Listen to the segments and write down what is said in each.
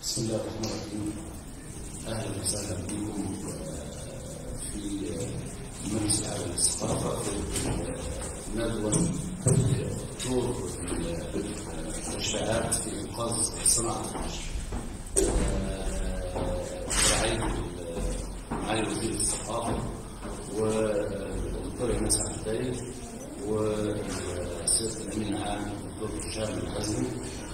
بسم الله الرحمن الرحيم اهلا وسهلا بكم في مجلس الاعلى للثقافه في ندوه دور التشريعات في انقاذ صناعه النشر برعايه معالي وزير الثقافه والدكتور ايناس عبدالي والسيد الامين العام الدكتور هشام الحزمي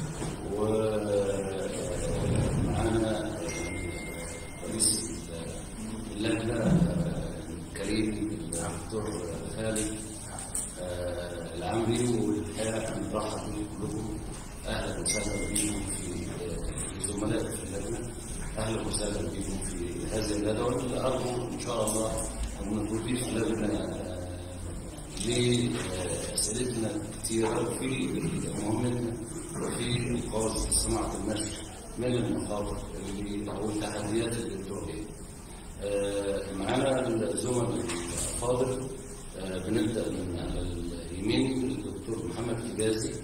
ومعانا رئيس اللجنة الكريم الدكتور خالد العمري والحقيقة نرحب بكم كلكم أهلا وسهلا بكم في زملائي في اللجنة أهلا وسهلا بكم في هذه الندوة اللي أرجو إن شاء الله أن نضيف اللجنة لأسئلتنا كثيرة في مهمتنا وفي إنقاذ صناعة النشر من المخاطر اللي أو التحديات اللي بتواجهنا. معانا الزملاء الأفاضل بنبدأ من على اليمين الدكتور محمد حجازي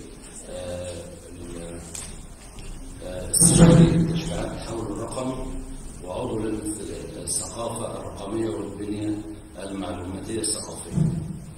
استشاري التشريعات التحول الرقمي وعضو لجنة الثقافة الرقمية والبنية المعلوماتية الثقافية.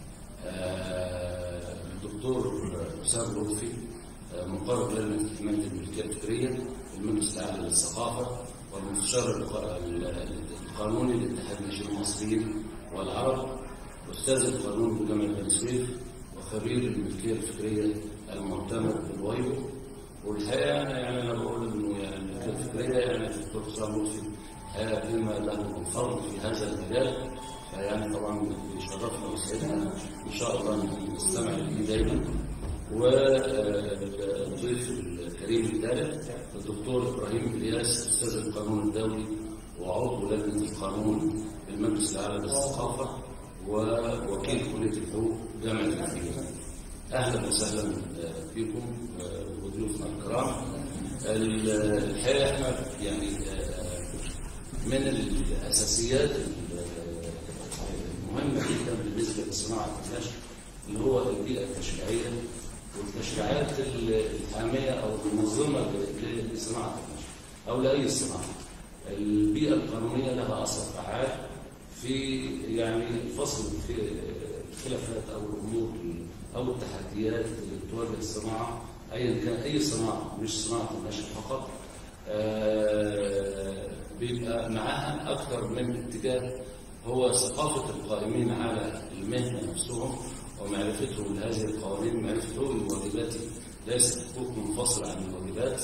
الدكتور أسامة لطفي مقرر لجنة حماية الملكية الفكرية المجلس الأعلى للثقافة والمستشار القانوني لاتحاد الناشئين المصريين والعرب أستاذ القانون بجامعة بني سويف وخبير الملكية الفكرية المعتمد بالوايبو والحقيقة أنا يعني أنا بقول إنه يعني الملكية الفكرية يعني الدكتور أسامة لطفي بما له فضل في هذا المجال يعني طبعا يشرفنا ويسعدنا ان شاء الله نستمع اليه دايما والضيف الكريم الثالث الدكتور ابراهيم الياس استاذ القانون الدولي وعضو لجنه القانون بالمجلس الاعلى للثقافه ووكيل كليه الحقوق جامعه الفيوم اهلا وسهلا بكم وضيوفنا الكرام الحقيقه احنا يعني من الاساسيات مهمة جدا بالنسبة لصناعة النشر اللي هو البيئة التشريعية والتشريعات الحامية أو المنظمة لصناعة النشر أو لأي صناعة. البيئة القانونية لها أثر فعال في يعني فصل في الخلافات أو الأمور أو التحديات اللي بتواجه الصناعة أيا كان أي صناعة مش صناعة النشر فقط بيبقى معاها أكثر من اتجاه هو ثقافة القائمين على المهنة نفسهم ومعرفتهم لهذه القوانين ومعرفة حقوق الواجبات ليست حقوق منفصلة عن الواجبات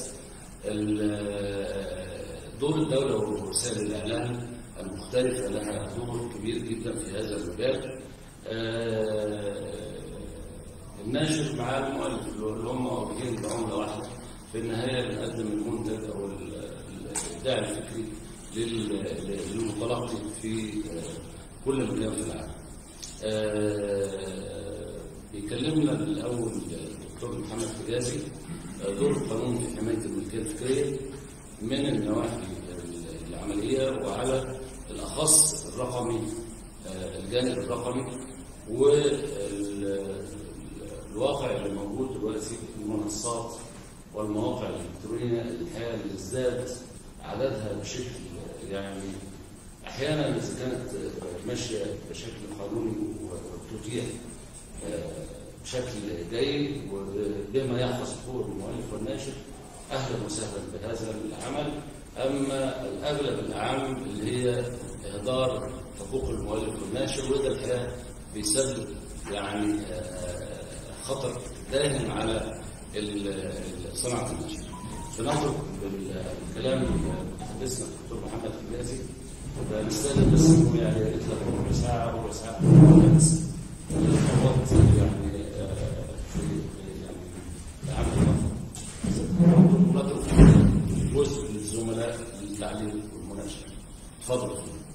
دور الدولة ووسائل الإعلام المختلفة لها دور كبير جدا في هذا المجال الناشر مع المؤلف اللي هم واجهين بعملة واحدة في النهاية بنقدم المنتج أو الإبداع الفكري للمتلقي في كل مكان في العالم. بيكلمنا الاول الدكتور محمد حجازي دور القانون في حمايه الملكيه الفكريه من النواحي العمليه وعلى الاخص الرقمي الجانب الرقمي والواقع اللي موجود دلوقتي المنصات والمواقع الالكترونيه الحقيقه اللي ازداد عددها بشكل يعني احيانا اذا كانت ماشيه بشكل قانوني وتتيح بشكل جيد وبما يحفظ حقوق المؤلف والناشر اهلا وسهلا بهذا العمل اما الاغلب الاعم اللي هي اهدار حقوق المؤلف والناشر وده الحقيقه بيسبب يعني خطر داهم على صناعه النشر. بنترك بالكلام متحدثنا الدكتور محمد حجازي فنستاذن بس انه يعني يا ريت لك ربع ساعه ربع ساعه بس الخطوات يعني في يعني العمل نترك جزء للزملاء للتعليم والمناقشه اتفضل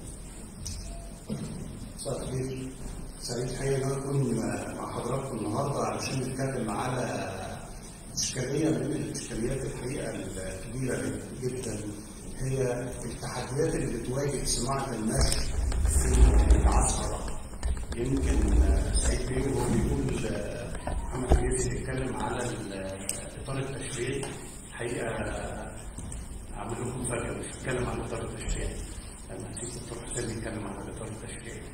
مساء الخير سعيد حقيقة ان انا اكون مع حضراتكم النهارده علشان نتكلم على إشكالية من الإشكاليات الحقيقة الكبيرة جدا هي التحديات اللي بتواجه صناعة النشر في العصر الرقمي. يمكن سعيد بيه وهو بيقول محمد حجازي بيتكلم على الإطار التشريعي الحقيقة هعمل لكم مفاجاه مش هتكلم عن الاطار التشريعي لما هسيب الدكتور حسين يتكلم عن الاطار التشريعي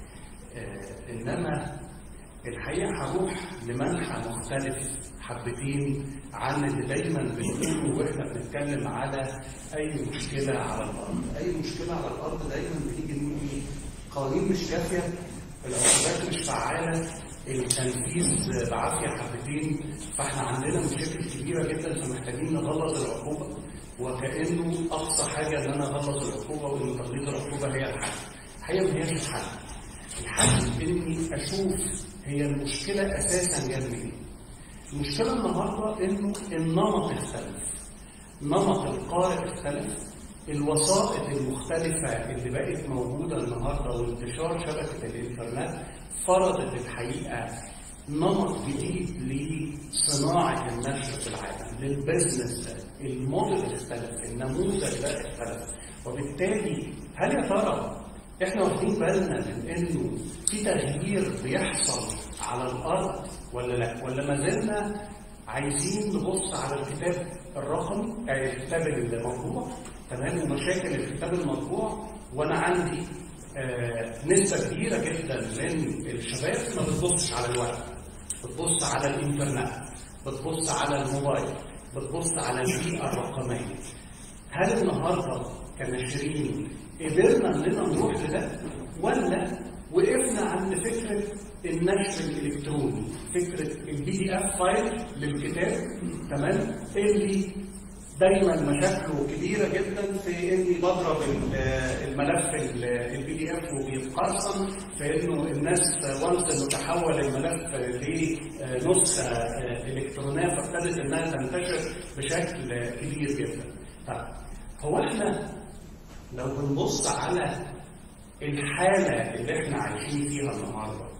آه انما الحقيقه هروح لمنحى مختلف حبتين عن اللي دايما بنقوله واحنا بنتكلم على اي مشكله على الارض، اي مشكله على الارض دايما بنيجي نقول ايه؟ قوانين مش كافيه، العقوبات مش فعاله، التنفيذ بعافيه حبتين، فاحنا عندنا مشاكل كبيره جدا فمحتاجين نغلظ العقوبه وكانه اقصى حاجه ان انا اغلظ العقوبه وان تغليظ العقوبه هي الحل. الحقيقه ما هياش الحل. الحل اني اشوف هي المشكله اساسا جت منين. المشكله النهارده انه النمط اختلف. نمط القارئ اختلف. الوسائط المختلفة اللي بقت موجودة النهاردة وانتشار شبكة الإنترنت فرضت الحقيقة نمط جديد لصناعة النشر في العالم للبزنس ده الموديل اختلف النموذج ده اختلف وبالتالي هل يا ترى احنا واخدين بالنا من انه في تغيير بيحصل على الارض ولا لا ولا ما زلنا عايزين نبص على الكتاب الرقمي آه الكتاب المطبوع تمام ومشاكل الكتاب المطبوع وانا عندي آه نسبه كبيره جدا من الشباب ما بتبصش على الورق بتبص على الانترنت بتبص على الموبايل بتبص على البيئه الرقميه هل النهارده كناشرين قدرنا اننا نروح لده ولا وقفنا عند فكره النشر الالكتروني فكره البي دي اف فايل للكتاب تمام اللي دايما مشاكله كبيره جدا في اني بضرب الملف البي دي اف وبيتقرصن في انه الناس وانس انه تحول الملف لنسخه الكترونيه فابتدت انها تنتشر بشكل كبير جدا. طيب هو احنا لو بنبص على الحاله اللي احنا عايشين فيها النهارده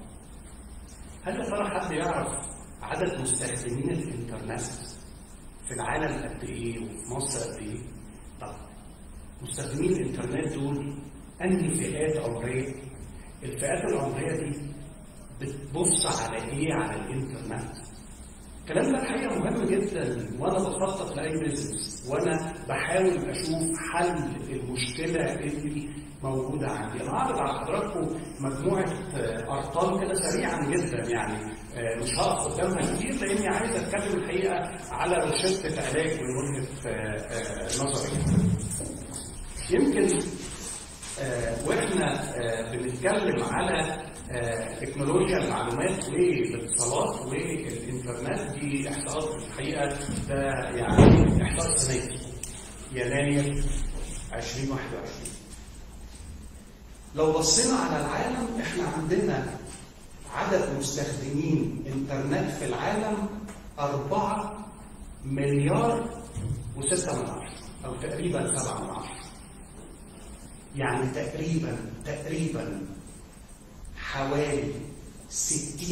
هل يا ترى حد يعرف عدد مستخدمين الانترنت في العالم قد ايه وفي مصر قد ايه؟ طب مستخدمين الانترنت دول انهي فئات عمريه؟ الفئات العمريه دي بتبص على ايه على الانترنت؟ الكلام ده الحقيقه مهم جدا وانا بخطط لاي بزنس وانا بحاول اشوف حل المشكله اللي موجوده عندي. انا هعرض على حضراتكم مجموعه ارقام كده سريعا جدا يعني مش هقف قدامها كتير لاني عايز اتكلم الحقيقه على روشته علاج من وجهه نظري. يمكن واحنا بنتكلم على تكنولوجيا المعلومات والاتصالات والانترنت دي احصاءات الحقيقه ده يعني احصاء سنوي يناير 2021 لو بصينا على العالم احنا عندنا عدد مستخدمين انترنت في العالم 4 مليار و6 من عشرة او تقريبا 7 من عشرة يعني تقريبا تقريبا حوالي 60%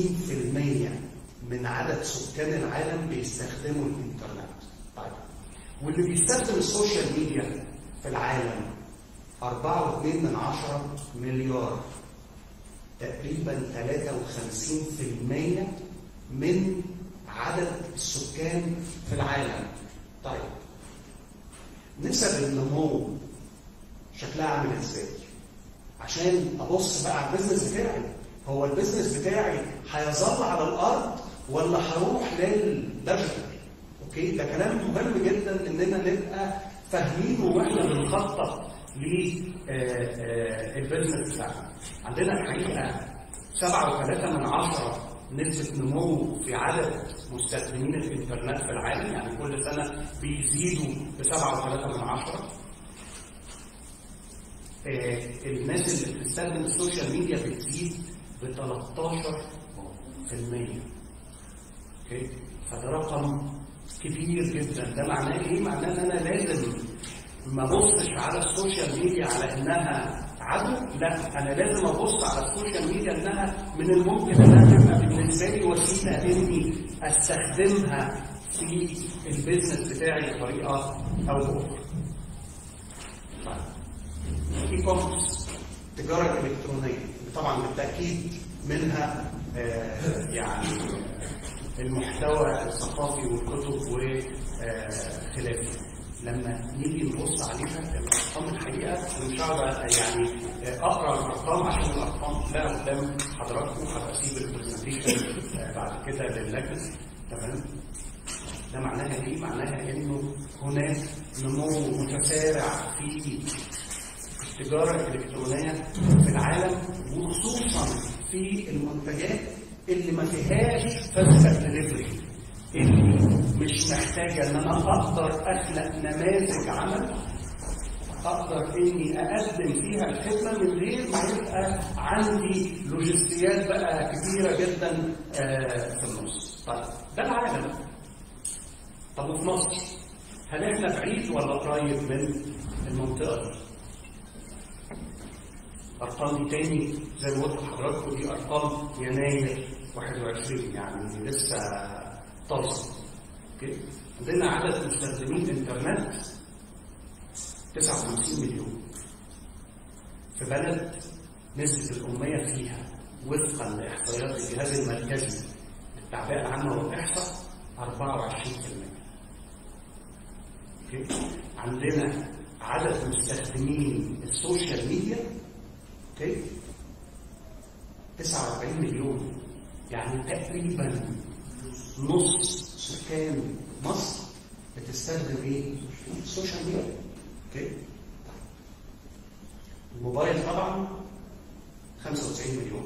من عدد سكان العالم بيستخدموا الانترنت طيب واللي بيستخدم السوشيال ميديا في العالم 4.2 من عشرة مليار تقريبا 53% من عدد السكان في العالم طيب نسب النمو شكلها عامل ازاي عشان ابص بقى على البيزنس بتاعي هو البيزنس بتاعي هيظل على الارض ولا هروح للديجيتال اوكي ده كلام مهم جدا اننا نبقى فاهمينه واحنا بنخطط للبيزنس بتاعنا عندنا الحقيقه 7.3 من عشرة نسبة نمو في عدد مستخدمين الانترنت في العالم يعني كل سنة بيزيدوا ب 7.3 من عشرة آه الناس اللي بتستخدم السوشيال ميديا بتزيد ب 13% اوكي فده رقم كبير جدا ده معناه ايه؟ معناه ان انا لازم ما ابصش على السوشيال ميديا على انها عدو لا انا لازم ابص على السوشيال ميديا انها من الممكن انها تبقى بالنسبه لي وسيله اني استخدمها في البيزنس بتاعي بطريقه او باخرى. اي كوميرس التجاره الالكترونيه طبعا بالتاكيد منها آه يعني المحتوى الثقافي والكتب وخلافه لما نيجي نبص عليها الارقام الحقيقه انا مش هقعد يعني اقرا الارقام عشان الارقام لا قدام حضراتكم هبقى اسيب البرزنتيشن بعد كده للجنه تمام ده معناها ايه؟ معناها انه هناك نمو متسارع في التجاره الالكترونيه في العالم وخصوصا في المنتجات اللي ما فيهاش فيزيكال دليفري اللي مش محتاجه ان انا اقدر اخلق نماذج عمل اقدر اني اقدم فيها الخدمه من غير ما يبقى عندي لوجستيات بقى كبيره جدا آه في النص. طيب ده العالم. طب وفي مصر هل احنا بعيد ولا قريب من المنطقه دي؟ ارقام دي تاني زي ما قلت لحضراتكم دي ارقام يناير 21 يعني لسه طازه اوكي عندنا عدد مستخدمين الانترنت 59 مليون في بلد نسبة الأمية فيها وفقا لإحصائيات الجهاز المركزي للتعبئة العامة والإحصاء 24% اوكي عندنا عدد مستخدمين السوشيال ميديا اوكي 49 مليون يعني تقريبا نص سكان مصر بتستخدم ايه؟ السوشيال ميديا اوكي الموبايل طبعا 95 مليون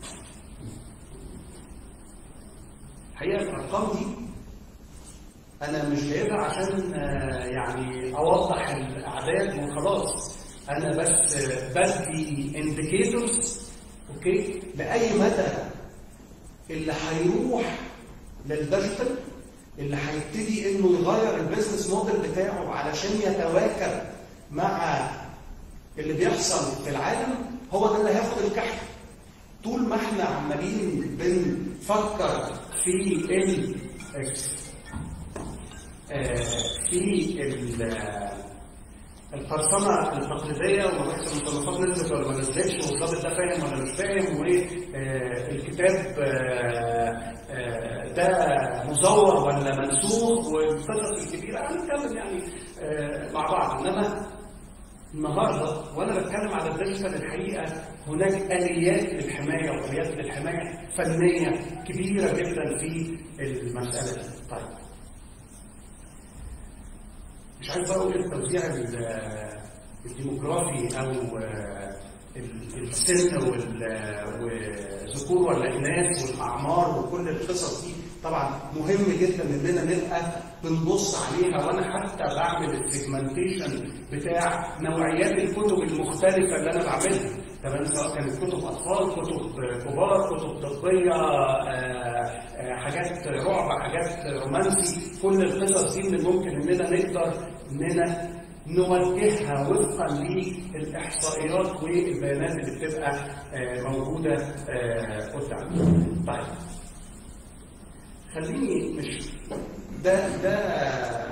الحقيقه الارقام دي انا مش جايبها عشان يعني اوضح الاعداد وخلاص انا بس بدي انديكيتورز اوكي لاي مدى اللي هيروح للديجيتال اللي هيبتدي انه يغير البيزنس موديل بتاعه علشان يتواكب مع اللي بيحصل في العالم هو ده اللي هياخد الكحك طول ما احنا عمالين بنفكر في ال في القرصنه التقليديه ومباحث المصنفات نزلت ولا ما نزلتش والضابط ده فاهم ولا مش فاهم والكتاب ده مزور ولا منسوخ والقصص الكبيره هنتكلم يعني مع بعض انما النهارده وانا بتكلم على الديجيتال الحقيقه هناك اليات للحمايه واليات للحمايه فنيه كبيره جدا في المساله دي. طيب مش عايز اقول التوزيع الديموغرافي او السن وذكور ولا اناث والاعمار وكل القصص دي طبعا مهم جدا اننا نبقى بنبص عليها وانا حتى بعمل السيجمنتيشن بتاع نوعيات الكتب المختلفه اللي انا بعملها تمام سواء كانت كتب اطفال كتب كبار كتب طبيه حاجات رعب حاجات رومانسي كل القصص دي من الممكن اننا نقدر اننا نوجهها وفقا للاحصائيات والبيانات اللي بتبقى موجوده قدامنا. طيب خليني مش ده ده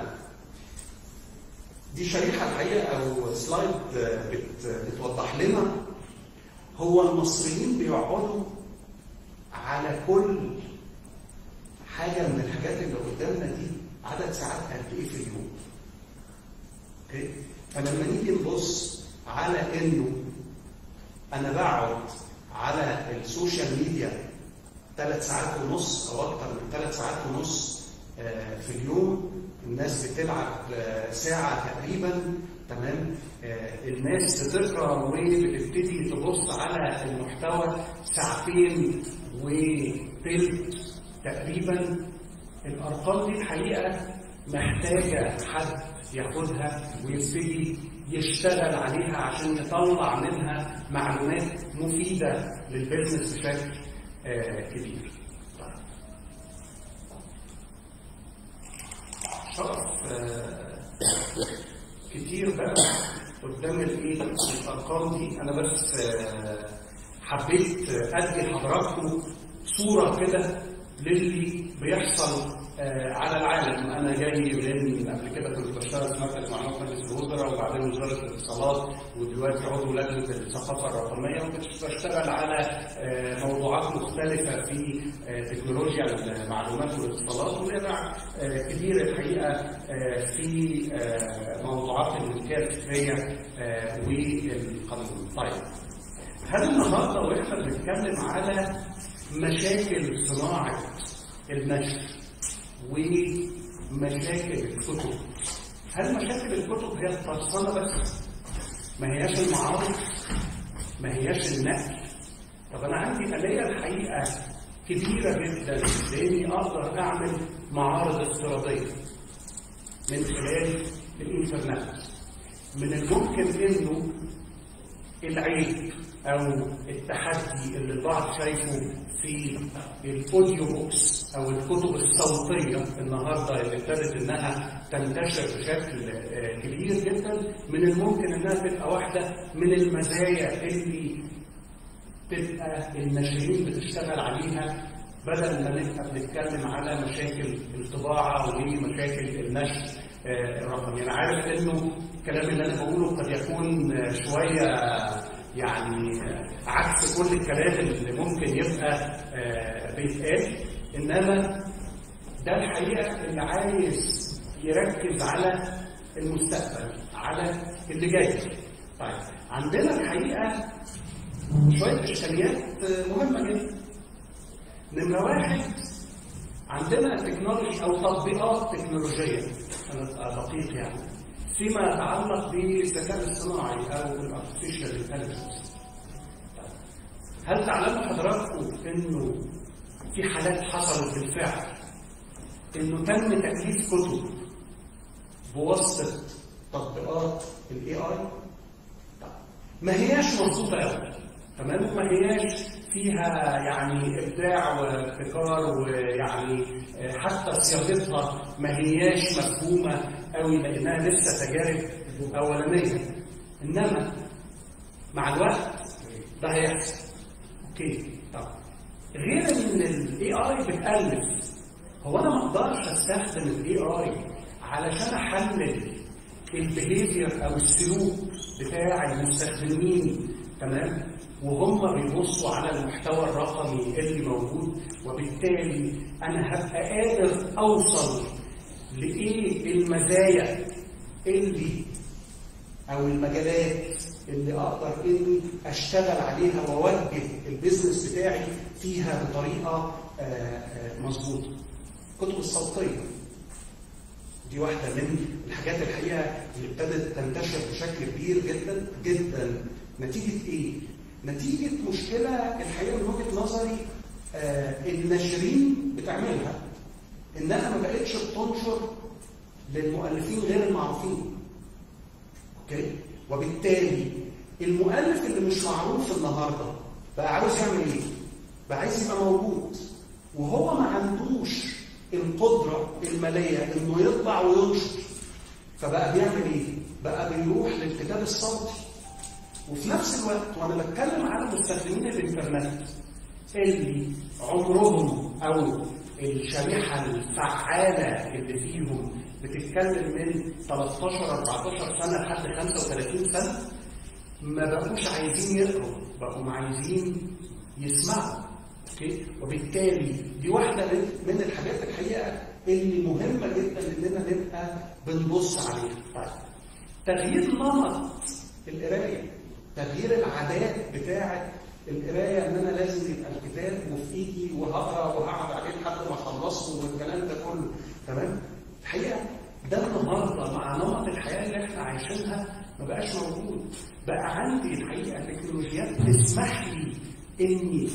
دي شريحه الحقيقه او سلايد بت بتوضح لنا هو المصريين بيقعدوا على كل حاجه من الحاجات اللي قدامنا دي عدد ساعات قد ايه في اليوم اوكي فلما نيجي نبص على انه انا بقعد على السوشيال ميديا ثلاث ساعات ونص او اكتر من ثلاث ساعات ونص في اليوم الناس بتلعب ساعه تقريبا تمام الناس بتقرا وبتبتدي تبص على المحتوى ساعتين وثلث تقريبا الارقام دي الحقيقه محتاجه حد ياخدها ويبتدي يشتغل عليها عشان يطلع منها معلومات مفيده للبيزنس بشكل آه كبير. طيب. شرف آه كتير بقى قدام الايه الارقام دي انا بس آه حبيت ادي لحضراتكم صوره كده للي بيحصل آه على العالم انا جاي من قبل كده كنت بشتغل في مركز معلومات مجلس الوزراء الوزراء وبعدين وزاره الاتصالات ودلوقتي عضو لجنه الثقافه الرقميه وبشتغل على آه، موضوعات مختلفه في آه، تكنولوجيا المعلومات والاتصالات ولنا آه، كتير الحقيقه آه، في آه، موضوعات الملكيه الفكريه آه، والقانون. طيب هل النهارده واحنا بنتكلم على مشاكل صناعه النشر ومشاكل الكتب هل مشاكل الكتب هي الترسانه بس؟ ما هياش المعارض؟ ما هياش النقل؟ طب انا عندي آلية الحقيقه كبيره جدا لاني اقدر اعمل معارض افتراضيه من خلال الانترنت من الممكن انه العيب او التحدي اللي البعض شايفه في الاوديو بوكس او الكتب الصوتيه النهارده اللي ابتدت انها تنتشر بشكل آه، كبير جدا من الممكن انها تبقى واحده من المزايا اللي تبقى الناشرين بتشتغل عليها بدل ما نبقى بنتكلم على مشاكل الطباعه ومشاكل النشر آه، الرقمي انا عارف انه الكلام اللي انا بقوله قد يكون آه، شويه يعني آه، عكس كل الكلام اللي ممكن يبقى آه، بيتقال انما ده الحقيقه اللي عايز يركز على المستقبل على اللي جاي طيب عندنا الحقيقه شويه اشكاليات آه، مهمه جدا نمره واحد عندنا تكنولوجي او تطبيقات تكنولوجيه انا أبقى دقيق يعني فيما يتعلق بالذكاء الصناعي او الارتفيشال انتليجنس هل تعلموا حضراتكم انه في حالات حصلت بالفعل انه تم تاليف كتب بواسطه تطبيقات الاي اي ما هياش مظبوطه قوي تمام ما هياش فيها يعني ابداع وابتكار ويعني آه، حتى صياغتها ما هياش مفهومه قوي لانها لسه تجارب اولانيه انما مع الوقت ده هيحصل اوكي طب غير ان الاي اي بتالف هو انا ما اقدرش استخدم الاي اي علشان احلل البيهيفير او السلوك بتاع المستخدمين تمام وهم بيبصوا على المحتوى الرقمي اللي موجود وبالتالي انا هبقى قادر اوصل لايه المزايا اللي او المجالات اللي اقدر اني اشتغل عليها واوجه البيزنس بتاعي فيها بطريقه آه، آه، مظبوطه. الكتب الصوتيه دي واحده من الحاجات الحقيقه اللي ابتدت تنتشر بشكل كبير جدا جدا نتيجه ايه؟ نتيجه مشكله الحقيقه من وجهه نظري آه، الناشرين بتعملها انها ما بقتش بتنشر للمؤلفين غير المعروفين. اوكي؟ وبالتالي المؤلف اللي مش معروف النهارده بقى عاوز يعمل ايه؟ بقى عايز يبقى موجود وهو ما عندوش القدره الماليه انه يطبع وينشر فبقى بيعمل ايه؟ بقى بيروح للكتاب الصوتي وفي نفس الوقت وانا بتكلم على مستخدمين الانترنت اللي عمرهم او الشريحه الفعاله اللي فيهم بتتكلم من 13 14 سنه لحد 35 سنه ما بقوش عايزين يقروا بقوا عايزين يسمعوا اوكي وبالتالي دي واحده من من الحاجات الحقيقه اللي مهمه جدا اننا نبقى بنبص عليها طيب تغيير نمط القرايه تغيير العادات بتاعه القرايه ان انا لازم يبقى الكتاب وفي ايدي وهقرا وهقعد عليه لحد ما اخلصه والكلام ده كله تمام الحقيقه ده النهارده مع نمط الحياه اللي احنا عايشينها ما بقاش موجود بقى عندي الحقيقه تكنولوجيات تسمح لي اني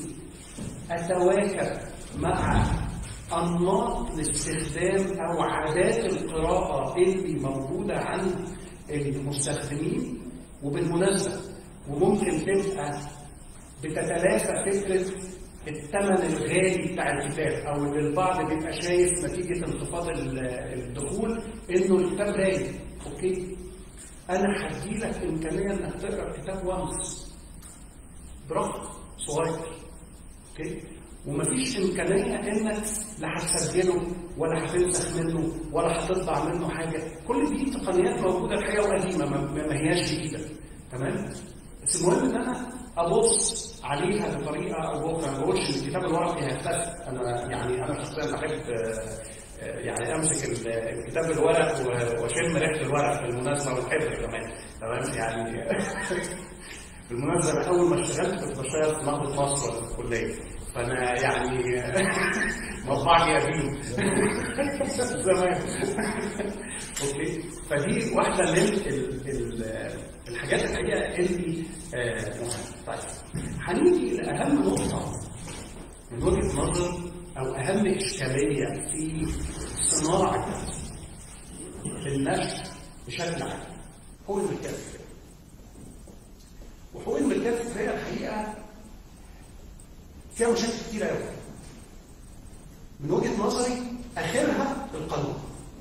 اتواكب مع انماط الاستخدام او عادات القراءه اللي موجوده عند المستخدمين وبالمناسبه وممكن تبقى بتتلافى فكره الثمن الغالي بتاع الكتاب او اللي البعض بيبقى شايف نتيجه انخفاض ال- الدخول انه الكتاب غالي اوكي انا هدي لك امكانيه انك تقرا الكتاب وانس برقم صغير اوكي ومفيش امكانيه انك لا هتسجله ولا هتنسخ منه ولا هتطبع منه حاجه كل دي تقنيات موجوده الحقيقه وقديمه ما, ما هياش جديده تمام بس المهم ان انا ابص عليها بطريقه او باخرى ما بقولش ان الكتاب الورقي هيختفي انا يعني انا شخصيا بحب آه، آه، يعني امسك ال- الكتاب الورق و- واشم ريحه الورق بالمناسبه والحبر كمان تمام يعني بالمناسبه انا اول ما اشتغلت كنت بشتغل في نهضه مصر في الكليه فانا يعني مطبعي قديم زمان اوكي فدي واحده من ال- ال- الحاجات الحقيقه اللي آه، مهمه طيب هنيجي لاهم نقطه من وجهه نظر او اهم اشكاليه في صناعه النشر بشكل عام هو الملكيه الفكريه وحقوق الملكيه الفكريه الحقيقه فيها مشاكل كتير قوي من وجهه نظري اخرها القانون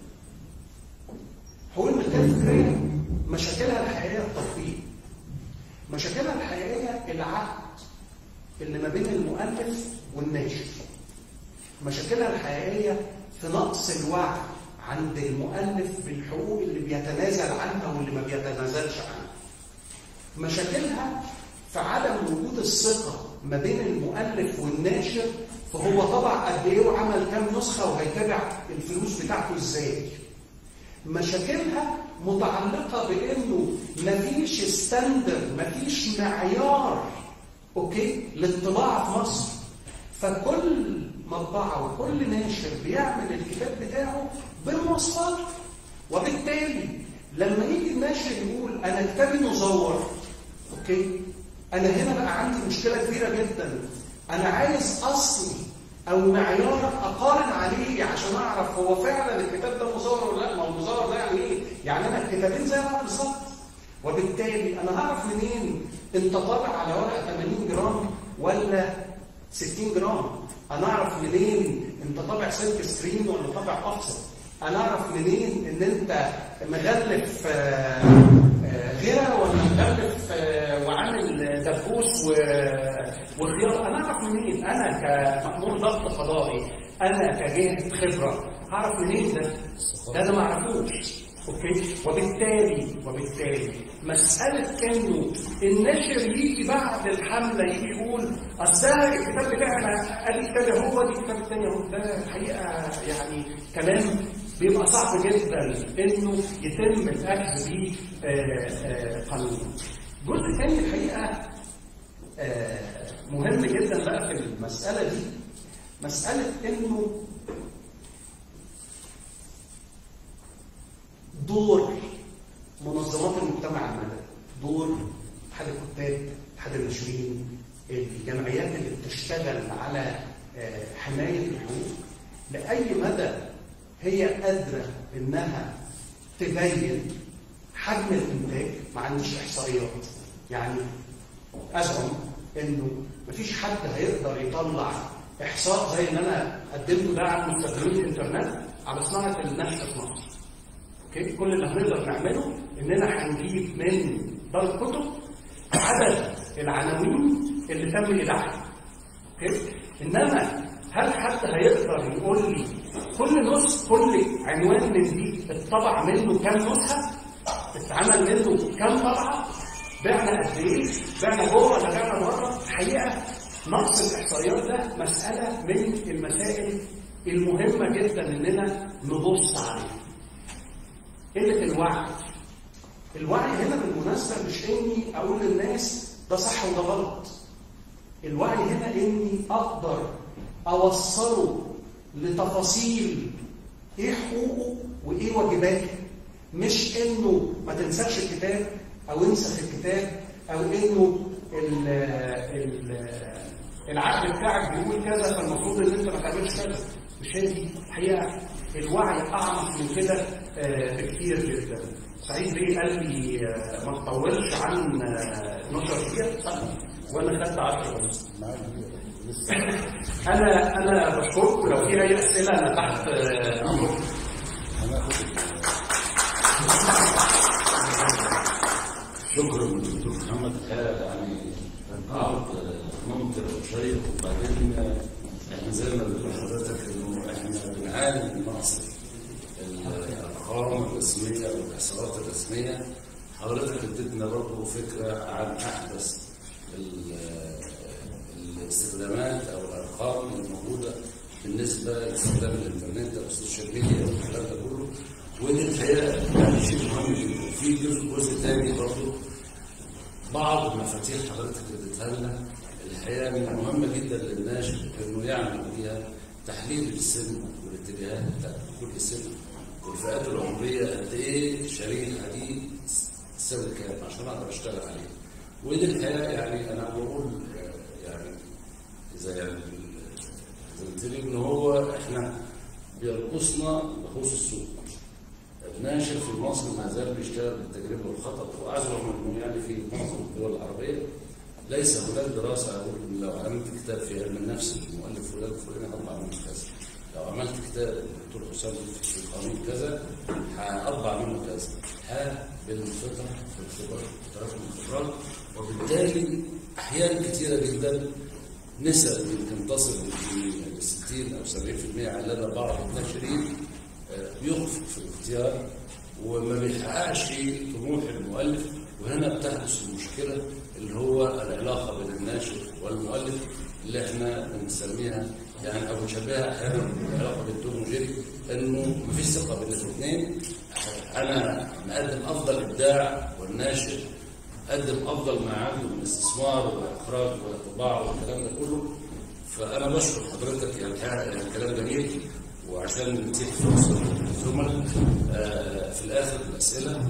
حقوق الملكيه الفكريه مشاكلها الحقيقيه التطبيق مشاكلها الحقيقيه العقد اللي ما بين المؤلف والناشر مشاكلها الحقيقيه في نقص الوعي عند المؤلف بالحقوق اللي بيتنازل عنها واللي ما بيتنازلش عنها مشاكلها في عدم وجود الثقة ما بين المؤلف والناشر فهو طبع قد ايه وعمل كام نسخة وهيتابع الفلوس بتاعته ازاي مشاكلها متعلقة بانه مفيش ستاندر مفيش معيار اوكي للطباعة في مصر فكل مطبعة وكل ناشر بيعمل الكتاب بتاعه بالمواصفات وبالتالي لما يجي الناشر يقول انا كتابي مزور اوكي انا هنا بقى عندي مشكله كبيره جدا انا عايز اصل او معيار اقارن عليه عشان اعرف هو فعلا الكتاب ده مزور ولا لا ما هو مزور ده يعني ايه يعني انا الكتابين زي بعض بالظبط وبالتالي انا هعرف منين انت طابع على ورقه 80 جرام ولا 60 جرام انا اعرف منين انت طابع سلك سكرين ولا طابع اوفست انا اعرف منين ان انت مغلف آه، آه، غيره ولا مغلف آه، وعامل دبوس و- وخيار انا اعرف منين انا كمأمور ضبط قضائي انا كجهه خبره هعرف منين ده ده انا ما اعرفوش اوكي وبالتالي وبالتالي مساله انه الناشر يجي بعد الحمله يجي يقول اصل ده الكتاب بتاعنا قال لي كتاب هو دي الكتاب الثاني هو ده الحقيقه يعني كلام بيبقى صعب جدا انه يتم الاخذ بيه آه، آه، قانونا. جزء ثاني الحقيقه آه، مهم جدا بقى في المساله دي مساله انه دور منظمات المجتمع المدني دور اتحاد الكتاب اتحاد الناشرين الجمعيات اللي بتشتغل على آه، حمايه الحقوق لاي مدى هي قادره انها تبين حجم الانتاج ما عنديش احصائيات يعني ازعم انه مفيش حد هيقدر يطلع احصاء زي اللي انا قدمته ده عن مستخدمين الانترنت على صناعه النشر في مصر اوكي كل اللي هنقدر نعمله اننا هنجيب من دار الكتب عدد العناوين اللي تم ايداعها اوكي انما هل حد هيقدر يقول لي كل نص كل عنوان من دي اتطبع منه كام نسخه اتعمل منه كام طبعه بعنا قد ايه بعنا جوه ولا بعنا بره الحقيقه نقص الاحصائيات ده مساله من المسائل المهمه جدا اننا نبص عليها قله الوعي الوعي هنا بالمناسبه مش اني اقول للناس ده صح وده غلط الوعي هنا اني اقدر اوصله لتفاصيل ايه حقوقه وايه واجباته مش انه ما تنساش الكتاب او انسخ الكتاب او انه ال ال العقد بتاعك بيقول كذا فالمفروض ان انت ما تعملش كذا مش هي دي الحقيقه الوعي اعمق من كده آه، بكتير جدا سعيد بيه قال لي آه، ما تطولش عن آه، 12 دقيقه صح وانا خدت 10 بس انا انا بشكركم لو في اي اسئله انا تحت آه، امركم شكرا دكتور محمد آه، يعني كان عرض ممتع وشيق وبعدين آه، احنا زي ما بتقول حضرتك انه احنا بنعاني من نقص الارقام الرسميه والاحصاءات الرسميه حضرتك اديتنا برضه فكره عن احدث ال- الاستخدامات او الارقام الموجوده بالنسبه لاستخدام الانترنت او السوشيال ميديا والكلام ده كله ودي الحقيقه يعني شيء مهم جدا في جزء جزء ثاني برضه بعض المفاتيح حضرتك اديتها لنا الحقيقه من المهمه جدا للناشر انه يعمل بيها تحليل السن والاتجاهات بتاعت كل سن والفئات العمريه قد ايه شريحه دي السن كام عشان اقدر اشتغل عليه ودي الحقيقه يعني انا بقول آه، يعني زي يعني زي ما قلت لي ان هو احنا بيرقصنا بخصوص السوق الناشر في مصر ما زال بيشتغل بالتجربه والخطا واعظم منه يعني في معظم الدول العربيه ليس هناك دراسه اقول إن لو عملت كتاب في علم النفس المؤلف فلان الفلاني هطبع منه كذا لو عملت كتاب الدكتور حسام في القانون كذا هطبع منه كذا ها بالفطره في الخبرات تراكم الخبرات وبالتالي احيانا كثيره جدا نسب يمكن تصل ل 60 او 70% على لدى بعض الناشرين آه، بيخفق في الاختيار وما بيحققش طموح المؤلف وهنا بتحدث المشكله اللي هو العلاقه بين الناشر والمؤلف اللي احنا بنسميها يعني او بنشبهها احيانا بالعلاقه بين توم وجيري انه مفيش ثقه بين الاثنين انا مقدم افضل ابداع والناشر قدم افضل ما عنده من استثمار واخراج وطباعه والكلام ده كله فانا بشكر حضرتك يعني الحقيقة يعني كلام جميل وعشان نتيح فرصه للزملاء آه، في الاخر الاسئله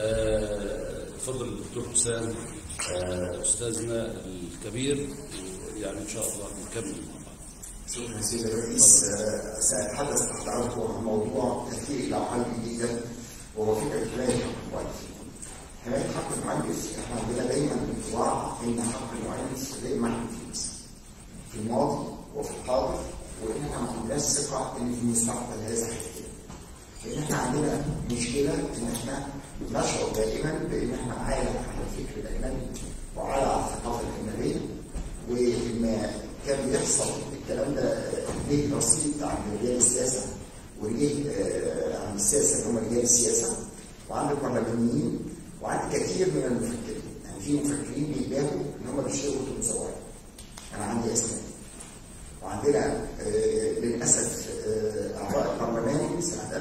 آه، اتفضل الدكتور حسام آه، استاذنا الكبير يعني ان شاء الله نكمل مع بعض شكرا سيدي الرئيس آه، سأتحدث تحت عرضه عن موضوع كثير إلى عالي جدا وهو فكرة حماية حق المؤلف. حماية حق المؤلف احنا عندنا دايما انطباع ان حق المؤلف غير محدود في الماضي وفي الحاضر وان احنا ما عندناش ثقة ان في المستقبل هذا هيحصل. لان احنا عندنا مشكلة ان احنا نشعر دائما بان احنا عالة على الفكر الاجنبي وعالة على الثقافة الاجنبية وما كان بيحصل الكلام ده ليه رصيد عند رجال السياسه وليه آه، عند السياسه اللي هم رجال السياسه وعند البرلمانيين وعند كثير من المفكرين يعني في مفكرين بيباهوا ان هم بيشتغلوا في مزورات انا عندي اسماء وعندنا آه، للاسف آه، اعضاء البرلمان سنه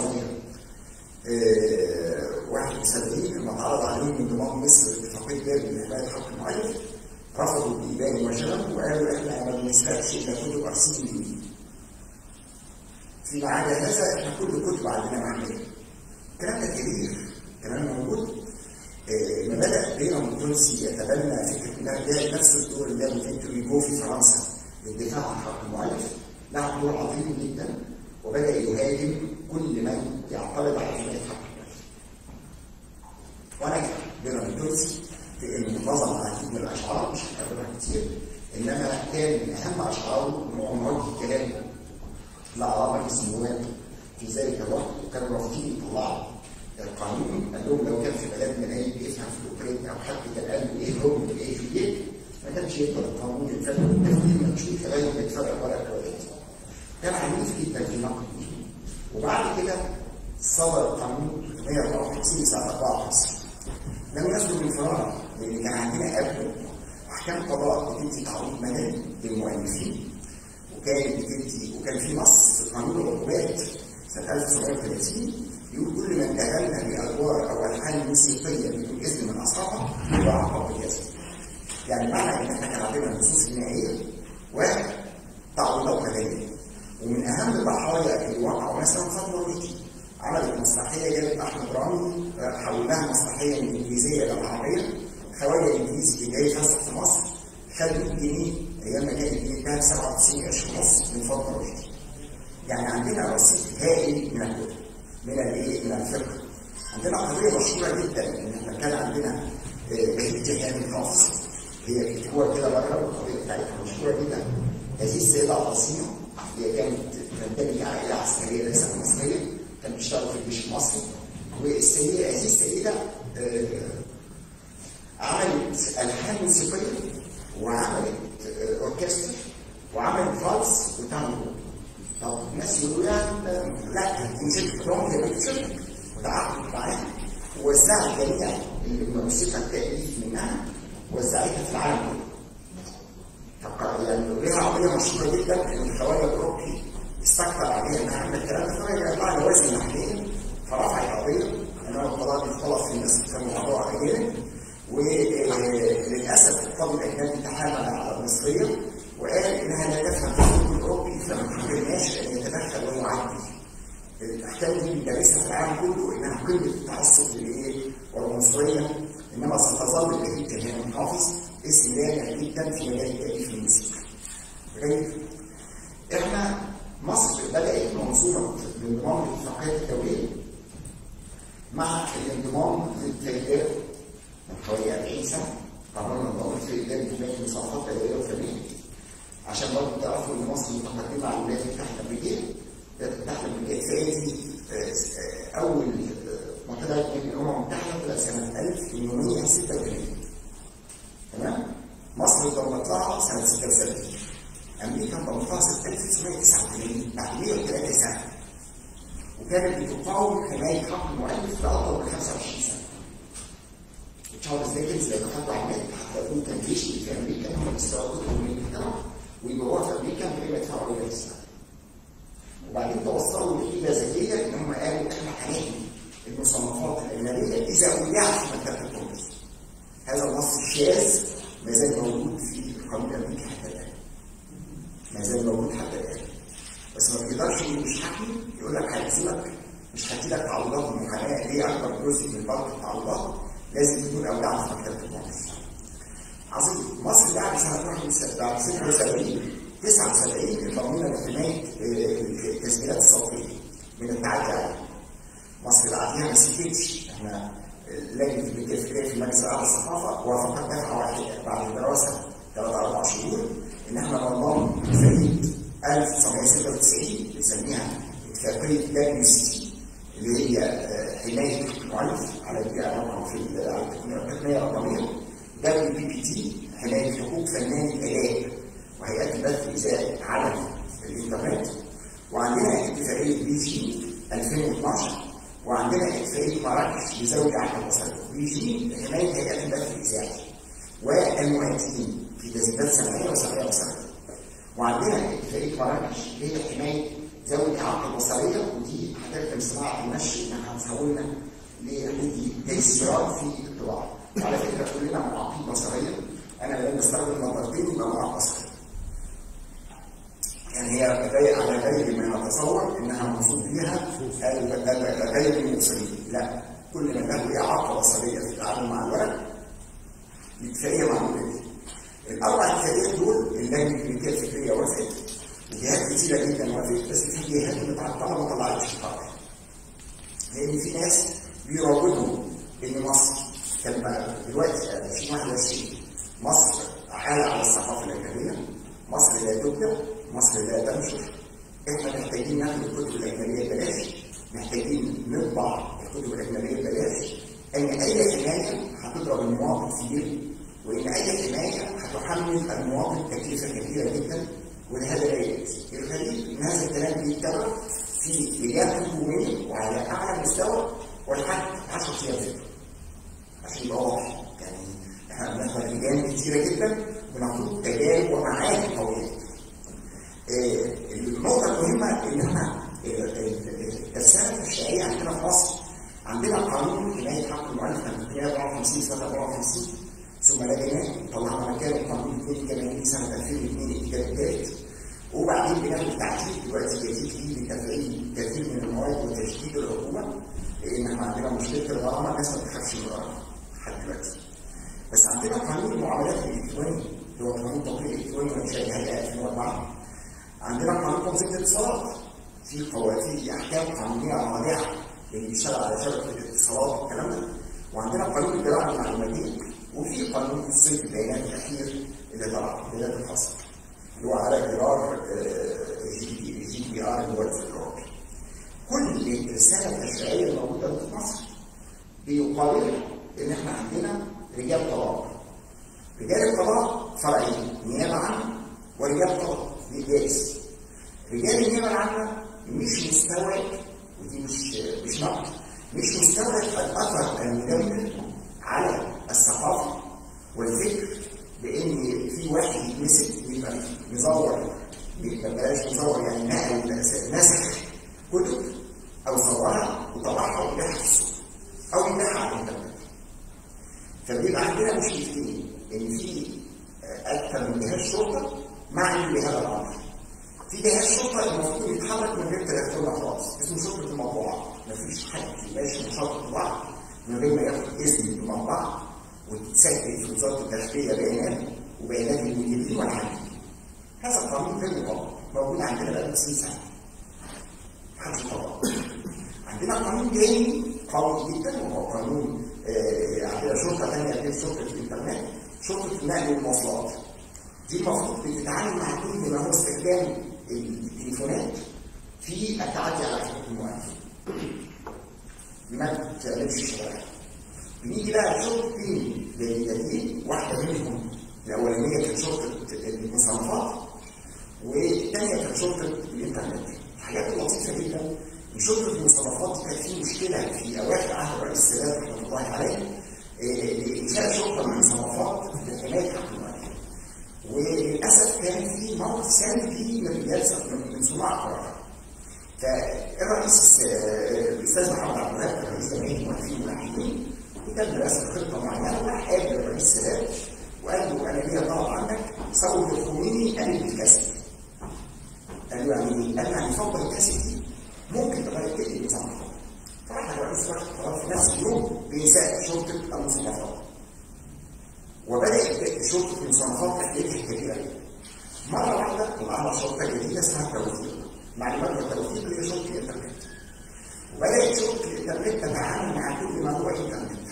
1971 لما اتعرض عليهم انضمام مصر لاتفاقيه بيرن لحمايه حق المؤلف رفضوا الإيمان مباشرة وقالوا إحنا ما بنسبقش إلا كتب أرسيل جديد. فيما عدا هذا إحنا كل كتب عندنا محمية. الكلام ده كبير، كلام موجود. آه، ما بدأ بينهم التونسي يتبنى فكرة إنها جاء نفس الدور اللي لعب فيكتور هيجو في فرنسا للدفاع عن حق المؤلف لعب دور عظيم جدا وبدأ يهاجم كل من يعترض على حماية حق المؤلف. ونجح بينهم التونسي في انه نظم عديد من الاشعار مش هكررها كتير انما كان من اهم اشعاره انه موجه كلام لاعضاء مجلس النواب في ذلك الوقت وكانوا رافضين يطلعوا القانون قال لهم لو كان في بلدنا اي بيفهم في الاوكراني او حد كان قال له ايه لهم ايه في ايه ما كانش يقدر القانون يتفرق والتفكير مكشوف لغايه ما يتفرق ورقه ورقه كان عنيف جدا في نقد الدين وبعد كده صدر قانون 354 سنه 54 لم يصدر من فراغ لان كان عندنا قبل احكام قضاء بتدي تعويض مدني للمؤلفين وكانت بتدي وكان في نص في قانون العقوبات سنه 1930 يقول كل من تغنى بادوار او الحان موسيقيه بدون اذن من اصحابها يعاقب بكذا. يعني معنى ان احنا كان عندنا النصوص الجنائيه واحد تعويضات مدنيه ومن اهم الضحايا اللي وقعوا مثلا فاطمه الرشدي عملت مسرحيه جابت احمد رامي آه، حولناها مسرحيه من الانجليزيه الى العربيه خواجه الانجليزي اللي جاي فسح في مصر خد 100 جنيه ايام ما كان الجنيه كان 97 قرش ونص من فاطمه رشدي يعني عندنا رصيد هائل من الكتب من الايه؟ من الفقه عندنا قضيه مشهوره جدا ان احنا كان عندنا آه، بهية جهان الحافظ هي بتكتبوها كده بره والقضيه بتاعتها مشهوره جدا هذه السيده عظيمه هي كانت تنتمي لعائله عسكريه ليست مصريه كانت بتشتغل في الجيش المصري والسيده هذه السيده آه، عملت الحان موسيقيه وعملت آه، اوركسترا وعمل فالس وتعمل طب الناس يقولوا لا لا دي شركه روم هي شركه وتعاقدت معاها ووزعت جميع الموسيقى التأليف منها وزعتها في العالم كله يعني ليها قضيه مشهوره جدا ان الخواجه الاوروبي استكتر عليها انها عملت الكلام ده فهي يطلع جواز محليا فرفع قضيه ان انا القضاء بيختلط في الناس كانوا موضوع اجانب وللاسف القاضي الاجنبي تحامل على المصريه وقال انها لا تفهم في الحكم الاوروبي فما حكمناش ان يتدخل ويعدل الاحكام دي بندرسها في العالم كله انها قمه التعصب للايه؟ والعنصريه انما ستظل الكريم كمان محافظ اسم ناجح جدا في مجال التاليف الموسيقي. جيد؟ احنا مصر بدات منظومه الانضمام للاتفاقيات الدوليه مع الانضمام للتريدات من حوالي 40 سنه قررنا نضم التريدات بحمايه مصالحات تجاريه وفنيه عشان برضه تعرفوا ان مصر متقدمه على الولايات المتحده الامريكيه الولايات المتحده الامريكيه دي اول ما طلعت من الامم المتحده طلعت سنه 1886 تمام مصر انضمت لها سنه 76 امريكا انضمت لها سنه 1989 بعد 103 سنه وكانت بتقاوم حمايه حق المؤلف لاكثر من 25 سنه تشارلز ديكنز لما خدوا على النت حتى يكون كان جيش في امريكا هم بيستوردوا من الكلام ويبيعوها في امريكا من غير ما يدفعوا عليها السنه وبعدين توصلوا لحيله ذكيه ان هم قالوا احنا هنحمي المصنفات الاجنبيه اذا اودعت في مكتبه الكونجرس هذا النص الشاذ ما زال موجود في القانون الامريكي حتى الان ما زال موجود حتى الان بس ما بيقدرش مش حكي يقول لك هيلزمك مش هدي لك تعويضات المحاماه ليه اكبر جزء من بنك التعويضات لازم تكون اودعت في مكتبه الكونجرس عظيم مصر بعد سنه بعد 76 79 انضمينا لحمايه التسجيلات الصوتيه من التعدي عليها مصر بعديها ما سكتش احنا لجنه الملكيه الفكريه في المجلس الاعلى للثقافه وافقت دفعه واحده بعد دراسه ثلاث اربع شهور ان احنا ننضم لفريق 1996 بنسميها اتفاقيه دبليو سي تي اللي هي حمايه المؤلف على الرقم في على التقنيه الرقميه دبليو بي بي تي حمايه حقوق فنان الاداء وهيئات البث الاذاعي على الانترنت وعندنا اتفاقيه بي جي 2012 وعندنا اتفاقيه مراكش لذوي الاعمال البصريه بي جي لحمايه هيئات البث الاذاعي والمؤثرين في تسجيلات سمعيه وسمعيه بصريه وعندنا اتفاقيه مراكش هي حمايه ذوي الاعاقه البصريه ودي حضرتك من صناعه المشي انها هتحولنا لتيسيرات في الطباعه وعلى فكره كلنا معاقين بصريا انا لما بستخدم نظرتين يبقى معاق بصري يعني هي غير على غير ما نتصور انها مقصود بها غير المبصرين لا كل من له اعاقه بصريه في التعامل مع الورق اتفاقيه معموله بيه الاربع اتفاقيات دول اللجنه الامريكيه الفكريه وافقت وجهات كتيره جدا وافقت بس في جهات متعطله ما طلعتش قرار لان في ناس بيراودوا ان مصر كان دلوقتي 2021 مصر حالة على الثقافة الأجنبية مصر لا تبدع مصر لا تنشر احنا محتاجين ناخد الكتب الأجنبية ببلاش محتاجين نطبع الكتب الأجنبية ببلاش أن أي حماية هتضرب المواطن في جيبه وإن أي حماية هتحمل المواطن تكلفة كبيرة جدا ولهذا لا يجوز الغريب إن هذا الكلام بيتبع في لجان حكومية وعلى أعلى مستوى ولحد 10 أيام فكرة عشان يبقى واضح يعني احنا بناخد لجان كتيره جدا بناخد تجارب ومعارف قويه. اه النقطه المهمه ان احنا الترسانه التشريعيه عندنا في مصر عندنا قانون حمايه حق المؤلف كان في 54 سنه 54 ثم لجناه طلعنا مكان القانون 82 سنه 2002 الاتجاه الثالث وبعدين بنعمل تعديل دلوقتي جديد فيه لتفعيل كثير من المواد وتشديد العقوبه لان احنا عندنا مشكله الغرامه الناس ما بتخافش من الغرامه لحد دلوقتي بس عندنا قانون المعاملات الالكترونيه اللي هو قانون التطبيق الالكتروني وانشاء هيئه 2004 عندنا قانون تنظيم الاتصالات في قوانين في احكام قانونيه رادعه اللي بيشتغل على شبكه الاتصالات والكلام ده وعندنا قانون الجرائم المعلوماتيه وفي قانون تصديق البيانات الاخير اللي طلع البيانات الخاصه اللي هو على جرار جي جي بي ار اللي هو الاوروبي كل الرساله التشريعيه الموجوده في مصر بيقابل ان احنا عندنا رجال طلاق رجال الطلاق فرعين نيابه عامه ورجال طلاق دي جايز رجال النيابه العامه مش مستوى ودي مش مش نقد مش مستوى الاثر المدمر على الثقافه والفكر بان في واحد يتمسك يبقى مزور يبقى بلاش مزور يعني نقل نسخ كتب او صورها وطبعها وبيعها في السوق او يبيعها على الانترنت فبيبقى عندنا مشكلتين ان في اكثر من جهاز شرطه معني بهذا الامر في جهاز شرطه المفروض يتحرك من غير تليفون خالص اسمه شرطه المطبوعات مفيش حد ماشي نشاط طباعه من غير ما ياخد اسم المطبعه وتتسجل في وزاره الداخليه بيانات وبيانات المديرين والعاملين هذا القانون غير مطبق موجود عندنا بقى 50 سنه محدش طبقه عندنا قانون تاني قوي جدا وهو قانون آه عندنا شرطه ثانيه غير شرطه الانترنت شرطه النقل والمواصلات دي المفروض بتتعامل مع كل ما هو استخدام التليفونات في التعدي على حقوق المؤلف ما تعملش شوارع بنيجي بقى لشرطتين جديدتين واحده منهم الاولانيه كانت شرطه المصنفات والثانيه كانت شرطه الانترنت الحاجات اللطيفه جدا ان شرطه المصنفات دي كانت في مشكله في اواخر عهد الرئيس السادات رحمه الله عليه انشاء شرطه من المصنفات لحمايه حق المؤلف وللاسف كان في موقف سلبي من رجال من صناع القرار فالرئيس الاستاذ محمد عبد الوهاب رئيس جمعيه المؤلفين واللاحقين وكان رسم خطه معينه وراح قابل الرئيس السادات وقال له انا ليا طلب عنك صور الخميني قلب الكاسيت قال له يعني ايه؟ قال له يعني فوق الكاسيت دي ممكن تغير تقلب المصنفات فراح الرئيس واخد قرار في نفس اليوم بإنساء شرطه المصنفات وبدات شرطه المصنفات تحليلها كبيره جدا مره واحده طلعنا شرطه جديده اسمها التوثيق معلومات التوثيق اللي هي شرطه الانترنت وبدات شرطه الانترنت تتعامل مع كل ما هو انترنت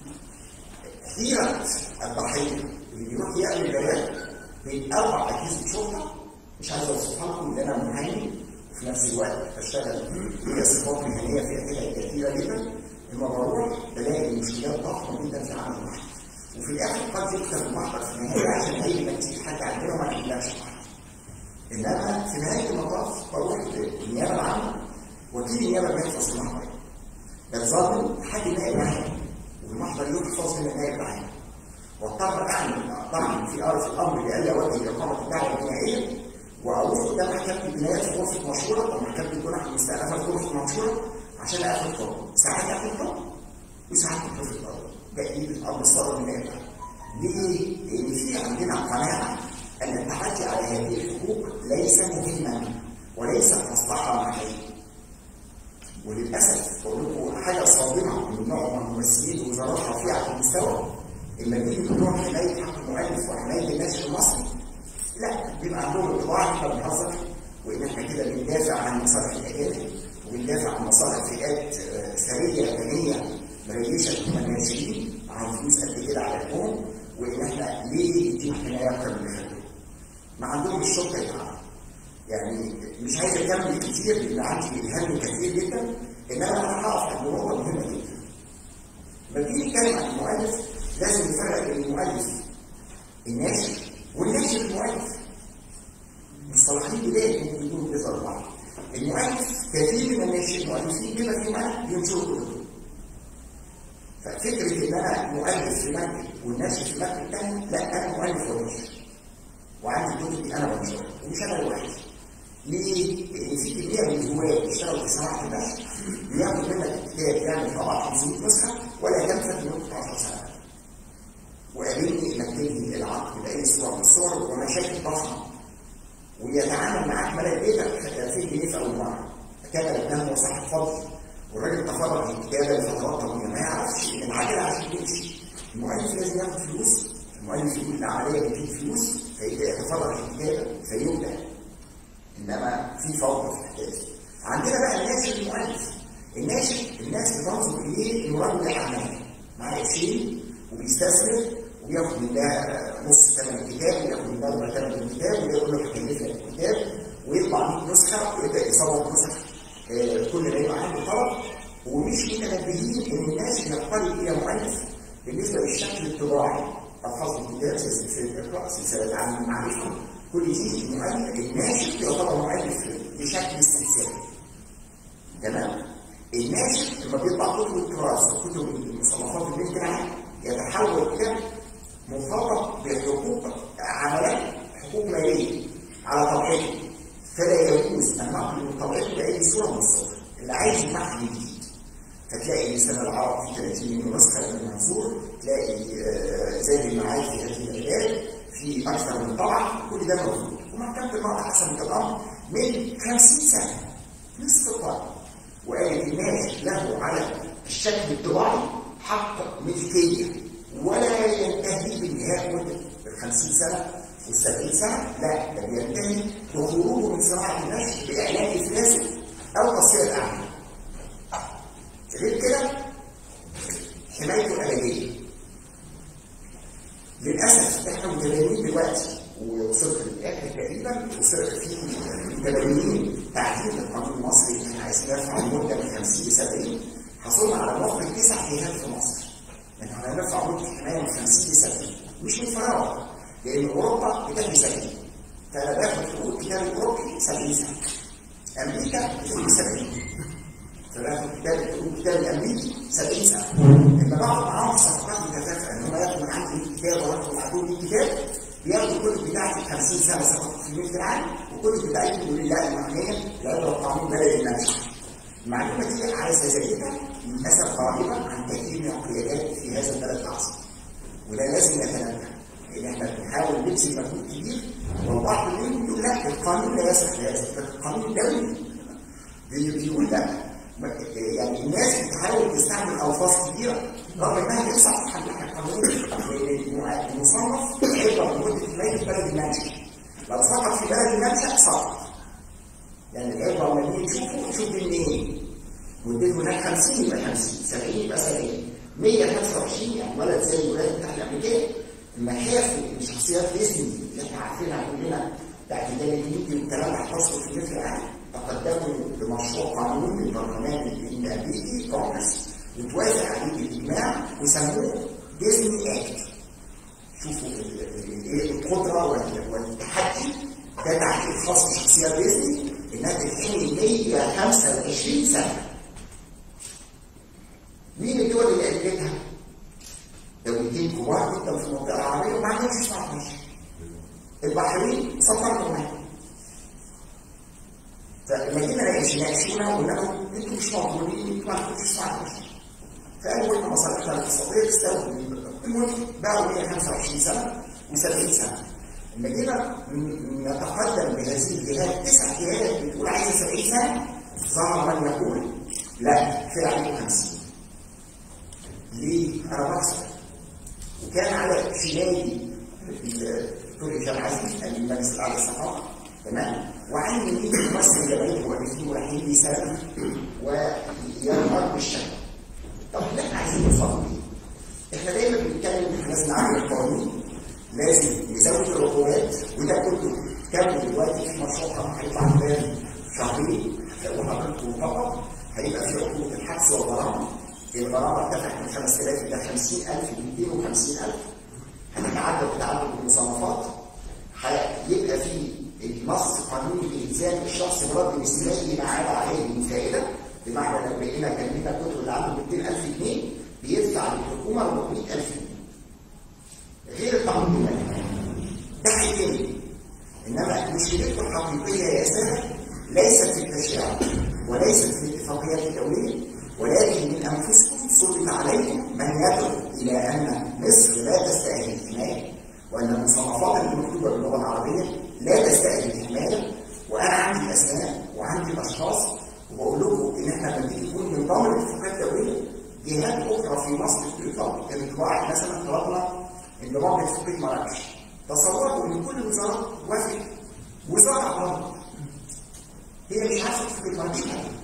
حيره الضحيه اللي بيروح يعمل بيان بين اربع اجهزه شرطه مش عايز اوصفها لكم ان انا محامي وفي نفس الوقت بشتغل في صفات مهنيه في اسئله كثيره جدا لما بروح بلاقي مشكلات ضخمه جدا في عمل المحضر وفي الاخر قد يكتب المحضر في النهايه عشان اي ما تيجي حد عندنا ما يحلهاش المحضر انما في نهايه المطاف بروح للنيابه العامه وكيل النيابه بيحفظ المحضر بتظلم حد نائب عام والمحضر يحفظ من النائب العام واضطر اعمل طعن في ارض الامر لئلا اوجه اقامه الدعوه الجنائيه واروح قدام محكمه الجنايات في غرفه مشهوره او محكمه الجنح المستأنفه في غرفه مشهوره عشان اخد حكم ساعات اخد حكم وساعات اخد القرار تأكيد الامر صدر من النائب ليه؟ لان في عندنا قناعه ان التعدي على هذه الحقوق ليس مهما وليس مصلحه محليه وللاسف بقول لكم حاجه صادمه من نوع من ممثلين وزارات رفيعه المستوى لما بيجي بتوع حمايه حق المؤلف وحمايه الناشر المصري لا بيبقى عندهم انطباع احنا بنهزر وان احنا كده بندافع عن مصالح الاجانب وبندافع عن مصالح فئات ثريه غنيه مريشه من الناشئين معاهم فلوس قد كده على الحكومه وان احنا ليه نديهم حمايه اكتر من خلقهم ما عندهم الشرطه يتعامل يعني مش عايز اكمل كتير لان عندي الهم كتير جدا انما انا هقف عند نقطه مهمه جدا لما بنيجي نتكلم عن المؤلف لازم نفرق بين المؤلف الناشر والناشر المؤلف مصطلحين بدايه ممكن يكونوا بيظهروا بعض المؤلف كثير من الناشر المؤلفين بما في معنى بينشروا كتب ففكره ان انا مؤلف في مكتب والناشر في مكتب تاني لا انا مؤلف وناشر وعندي كتبي انا بنشرها ومش انا لوحدي ليه؟ لان في كميه من الهواة بيشتغلوا في صناعه النشر بياخد منك الكتاب يعمل طبعا 500 نسخه ولا ينفذ لمده 10 سنوات وقابلني انك تنهي العقد باي صوره من الصور ومشاكل ضخمه ويتعامل معاك ملاك بيتك 2000 جنيه في اول مره كان ابنه صاحب فضل والراجل تفرغ للكتابه لفترات طويله ما يعرفش ان العجله عشان تمشي المؤلف لازم ياخد فلوس المؤلف يقول العمليه بتجيب فلوس فيبدا يتفرغ للكتابه فيبدا انما في فوضى في الحكايه عندنا بقى الناشر المؤلف الناشر الناس بتنظر اليه انه رجل اعمال معاه قرشين وبيستثمر وياخد من ده نص ثمن الكتاب وياخد من ده ربع ثمن الكتاب ويقول له هكلف لك الكتاب ويطبع 100 نسخه ويبدا يصور نسخ آه كل ما يبقى عنده طلب ومش متنبهين ان الناس ينقلب الى مؤلف بالنسبه للشكل الطباعي الخاص بالكتاب سلسله اقرا سلسله عن المعرفه كل دي المؤلف الناشر يعتبر مؤلف بشكل استثنائي تمام الناشر لما بيطبع كتب التراث وكتب المصنفات الاجتماعيه يتحول الى مرتبط بحقوق عمليات حقوق ماليه على طبيعته فلا يجوز النقل من طبيعته باي صوره من الصور اللي عايز يمحي جديد فتلاقي لسان العرب في 30 من نسخه من المنصور تلاقي آه، زاد المعاد في هذه البلاد في اكثر من طبعه كل ده موجود ومحكمه النقد حسمت الامر من 50 سنه نصف القرن وقالت الناس له على الشكل الطباعي حق ملكيه ولا ينتهي بانتهاء مده ال 50 سنه وال 70 سنه لا ده بينتهي بخروجه من صناعه النشر باعلان افلاسه او تصفيه الاعمال غير كده حمايته الابديه للاسف احنا متدينين دلوقتي ووصلت للاخر تقريبا وصلت في متدينين تعديل القانون المصري احنا عايزين نرفع المده من 50 ل 70 حصلنا على مخرج تسع جهات في مصر يعني احنا هنرفع مده الحمايه من 50 ل 70 مش من فراغ لان اوروبا بتاخد 70 فانا باخد حقوق الكتاب الاوروبي 70 سنه امريكا بتاخد 70 فباخد كتاب الكتاب الامريكي 70 سنه لما بقعد معاهم في صفقات متكافئه ان هم ياخدوا من عندي 100 كتاب وياخدوا من عندهم 100 كتاب بياخدوا الكتب بتاعتي 50 سنه سقطت في الملك العام والكتب بتاعتهم يقول لي لا المعنيه لا قانون بلد المنشأ المعلومه دي عايزه زيها للاسف غالبا عن كثير من القيادات في هذا البلد العظيم وده لازم نتنبه لان احنا بنحاول نبذل مجهود كبير والبعض منهم يقول لا القانون لا يصح لهذا القانون دولي بيقول لا يعني الناس بتحاول تستعمل الفاظ كبيره رغم انها بتصعب حلها قانونيا لان المصنف هيبقى مده حمايه بلد المنشا لو سقط في بلد المنشا سقط يعني العبره لما نيجي نشوفه نشوف دي منين مدته هناك 50 يبقى 50 70 يبقى 70 125 يعني ولد زي الولاد بتاع الامريكان المخافي من شخصيات ديزني اللي احنا عارفينها كلنا بتاعت الدنيا يمكن الكلام ده حصل في مثل العالم تقدموا بمشروع قانون للبرلمان الامريكي كونغرس وتوافق عليه بالاجماع وسموه ديزني اكت شوفوا ايه القدره والتحدي ده تعديل خاص بشخصيات ديزني انها تتحمل 125 سنه مين الدول اللي قلتها؟ دولتين كبار جدا في المنطقه العربيه وما عندهمش صناعه ماشي البحرين سلطنه عمان فلما جينا ناقشنا قلنا لهم انتوا مش مضمونين انتوا ما عندكمش صناعه ماشي فقالوا احنا مصالحنا الاقتصاديه تستوي المهم باعوا 125 سنه و70 سنه لما جينا نتقدم بهذه الجهات تسع جهات بتقول عايزه 70 سنه ظهر من يقول لا كفايه عليكم 50 ليه؟ انا بحصل وكان على شمالي الدكتور هشام عزيز المجلس الاعلى للثقافه تمام وعن يمين ممثل جمعيه المؤلفين ورايحين بيسالوا ويظهر بالشكل طب اللي احنا عايزين نوصل له احنا دايما بنتكلم ان احنا لازم نعمل القانون لازم نزود العقوبات وده كله كان دلوقتي في مشروع طبعا هيطلع خلال شهرين وحضرتك فقط هيبقى في عقوبه الحبس والغرامه الغرامه ارتفعت من 5000 الى 50000 ل 250000 هتتعدى وتتعدى بالمصنفات هيبقى في النص قانوني بإلزام الشخص برد مثلي ما عاد عليه من فائدة بمعنى لو لقينا كلمة الكتب اللي عنده 200000 جنيه بيدفع للحكومة 400000 جنيه غير التعويض المالي ده هيتم انما مشكلته الحقيقيه يا سهل ليست في التشريعات وليست في الاتفاقيات الدوليه ولكن من انفسكم سلط عليكم من يدعو الى ان مصر لا تستاهل الحمايه وان المصنفات المكتوبه باللغه العربيه لا تستاهل الحمايه وانا عندي اسماء وعندي الاشخاص وبقول لكم ان احنا لما نيجي نكون من ضمن الاتفاقيات الدوليه جهات اخرى في مصر بتطلب الواحد مثلا طلبنا انضمام لاتفاقيه مراكش تصوروا ان كل وزاره وافق وزاره غلط هي مش عارفه اتفاقيه مراكش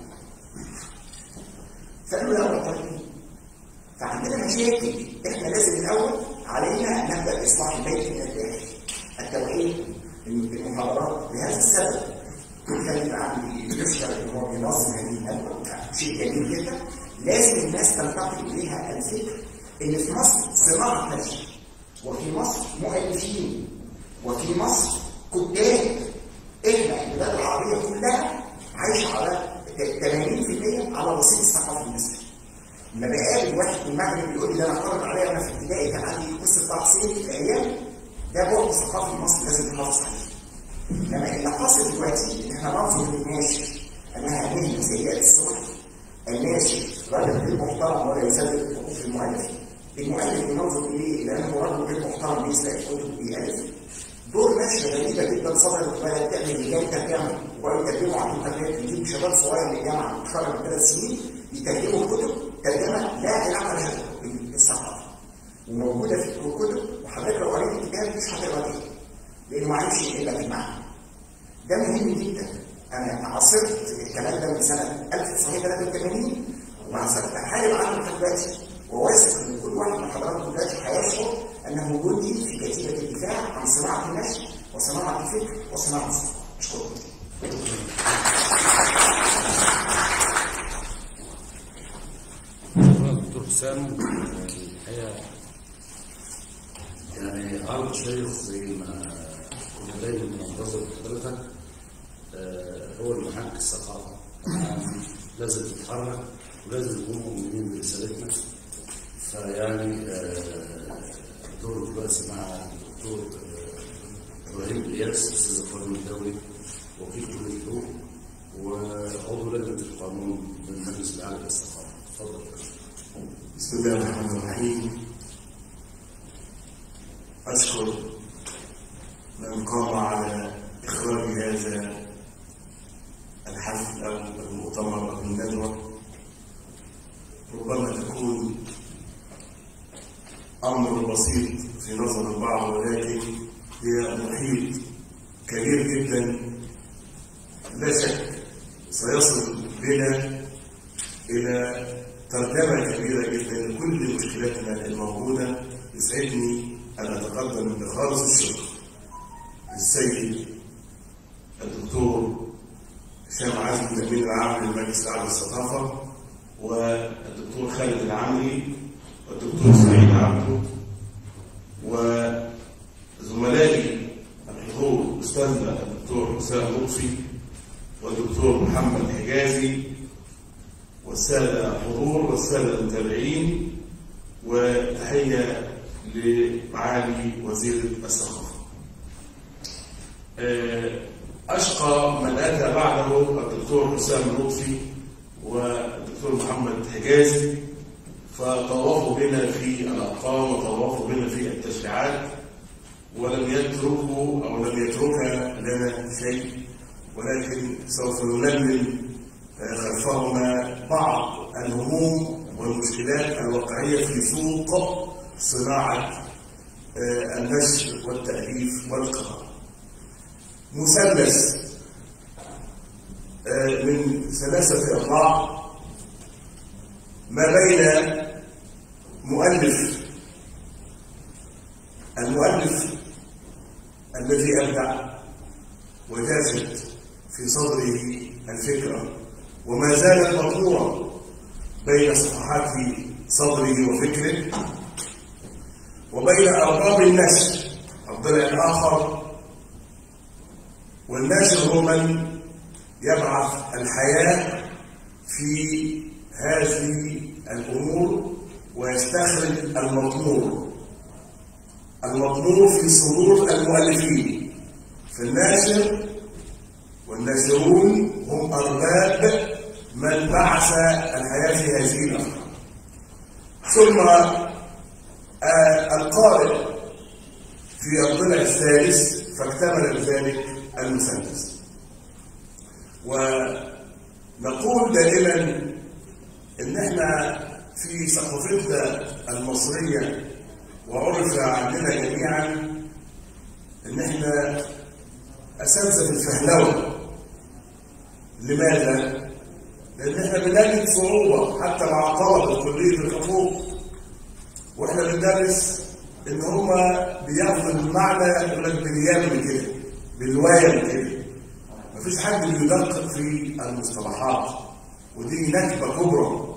فقالوا لا طريقين فعندنا مشاكل احنا لازم الاول علينا نبدا باصلاح البيت من الداخل التوعيه المحاضرات لهذا السبب كان عندي يشتغل ان هو بينظم هذه الندوه شيء جميل جدا لازم الناس تنتقل اليها الفكر ان في مصر صناعه نشر وفي مصر مؤلفين وفي مصر كتاب احنا البلاد العربيه كلها عايشه على 80% على رصيد الثقافه المصري لما بقابل واحد من المغرب بيقول لي ده انا اتفرج عليا وانا في ابتدائي كان عندي قصه طه حسين في الايام ده بعد ثقافي مصري لازم نحافظ عليه. انما اللي حاصل دلوقتي ان احنا ننظر للناشر انها مهنه سيئه السمعه. الناشر راجل غير محترم ولا يسدد حقوق المؤلف. المؤلف بينظر اليه لانه راجل غير محترم بيسرق الكتب بيألف. دور نشر غريبه جدا صدرت بلد تعمل لجان ترجمه ويترجموا على الانترنت يجيب شباب صغير من الجامعه متخرج من ثلاث سنين يترجموا الكتب ترجمه لا علاقه لها بالثقافه. وموجوده في الكتب وحضرتك لو قريت الكتاب مش هتقرا فيه لانه ما عرفش الا في معنى ده مهم جدا انا عاصرت الكلام ده من سنه 1983 ومع سنه بحارب عنه لحد دلوقتي وواثق ان كل واحد من حضراتكم دلوقتي هيشعر انه جندي في كتيبه الدفاع عن صناعه النشر وصناعه الفكر وصناعه الثقافه اشكركم شكرا دكتور حسام الحقيقه يعني عرض شيق زي ما كنا دايما بننتظر حضرتك آه، هو المحك الثقافه يعني لازم تتحرك ولازم نكون مؤمنين برسالتنا فيعني آه، الدور دلوقتي مع الدكتور آه، ابراهيم الياس استاذ القانون الدولي وكيل كليه الحقوق وعضو لجنه القانون من المجلس الاعلى للثقافه تفضل بسم الله الرحمن الرحيم أشكر من قام على إخراج هذا الحفل أو المؤتمر أو الندوة ربما تكون أمر بسيط في نظر البعض ولكن هي محيط كبير جدا لا شك سيصل بنا إلى ترجمة كبيرة جدا لكل مشكلاتنا الموجودة يسعدني أن أتقدم بخالص الشكر للسيد الدكتور هشام عزمي الأمين العام للمجلس الأعلى للثقافة والدكتور خالد العمري والدكتور سعيد عبده وزملائي الحضور أستاذنا الدكتور حسام لطفي والدكتور محمد حجازي والسادة الحضور والسادة المتابعين وتحية لمعالي وزير الثقافة. أشقى من أتى بعده الدكتور حسام لطفي والدكتور محمد حجازي فطوفوا بنا في الأرقام وطوفوا بنا في التشريعات ولم يتركوا أو لم يتركها لنا شيء ولكن سوف نلملم خلفهما بعض الهموم والمشكلات الواقعية في سوق صناعة النشر والتأليف والقراءة. مثلث من ثلاثة أضلاع ما بين مؤلف المؤلف الذي أبدع وجازت في صدره الفكرة وما زالت مطلوعة بين صفحات صدره وفكره وبين أرباب النشر الضلع الآخر والناشر هو من يبعث الحياة في هذه الأمور ويستخرج المطلوب المطلوب في صدور المؤلفين فالناشر والناشرون هم أرباب من بعث الحياة في هذه الأفكار ثم آه القارئ في الضلع الثالث فاكتمل ذلك المثلث ونقول دائما ان احنا في ثقافتنا المصريه وعرف عندنا جميعا ان احنا اساتذه الفهلوه لماذا؟ لان احنا بنجد صعوبه حتى مع طلبه كليه الحقوق واحنا بندرس ان هما بياخدوا المعنى يقول لك باليم كده بالوايم كده مفيش حد بيدقق في المصطلحات ودي نكبه كبرى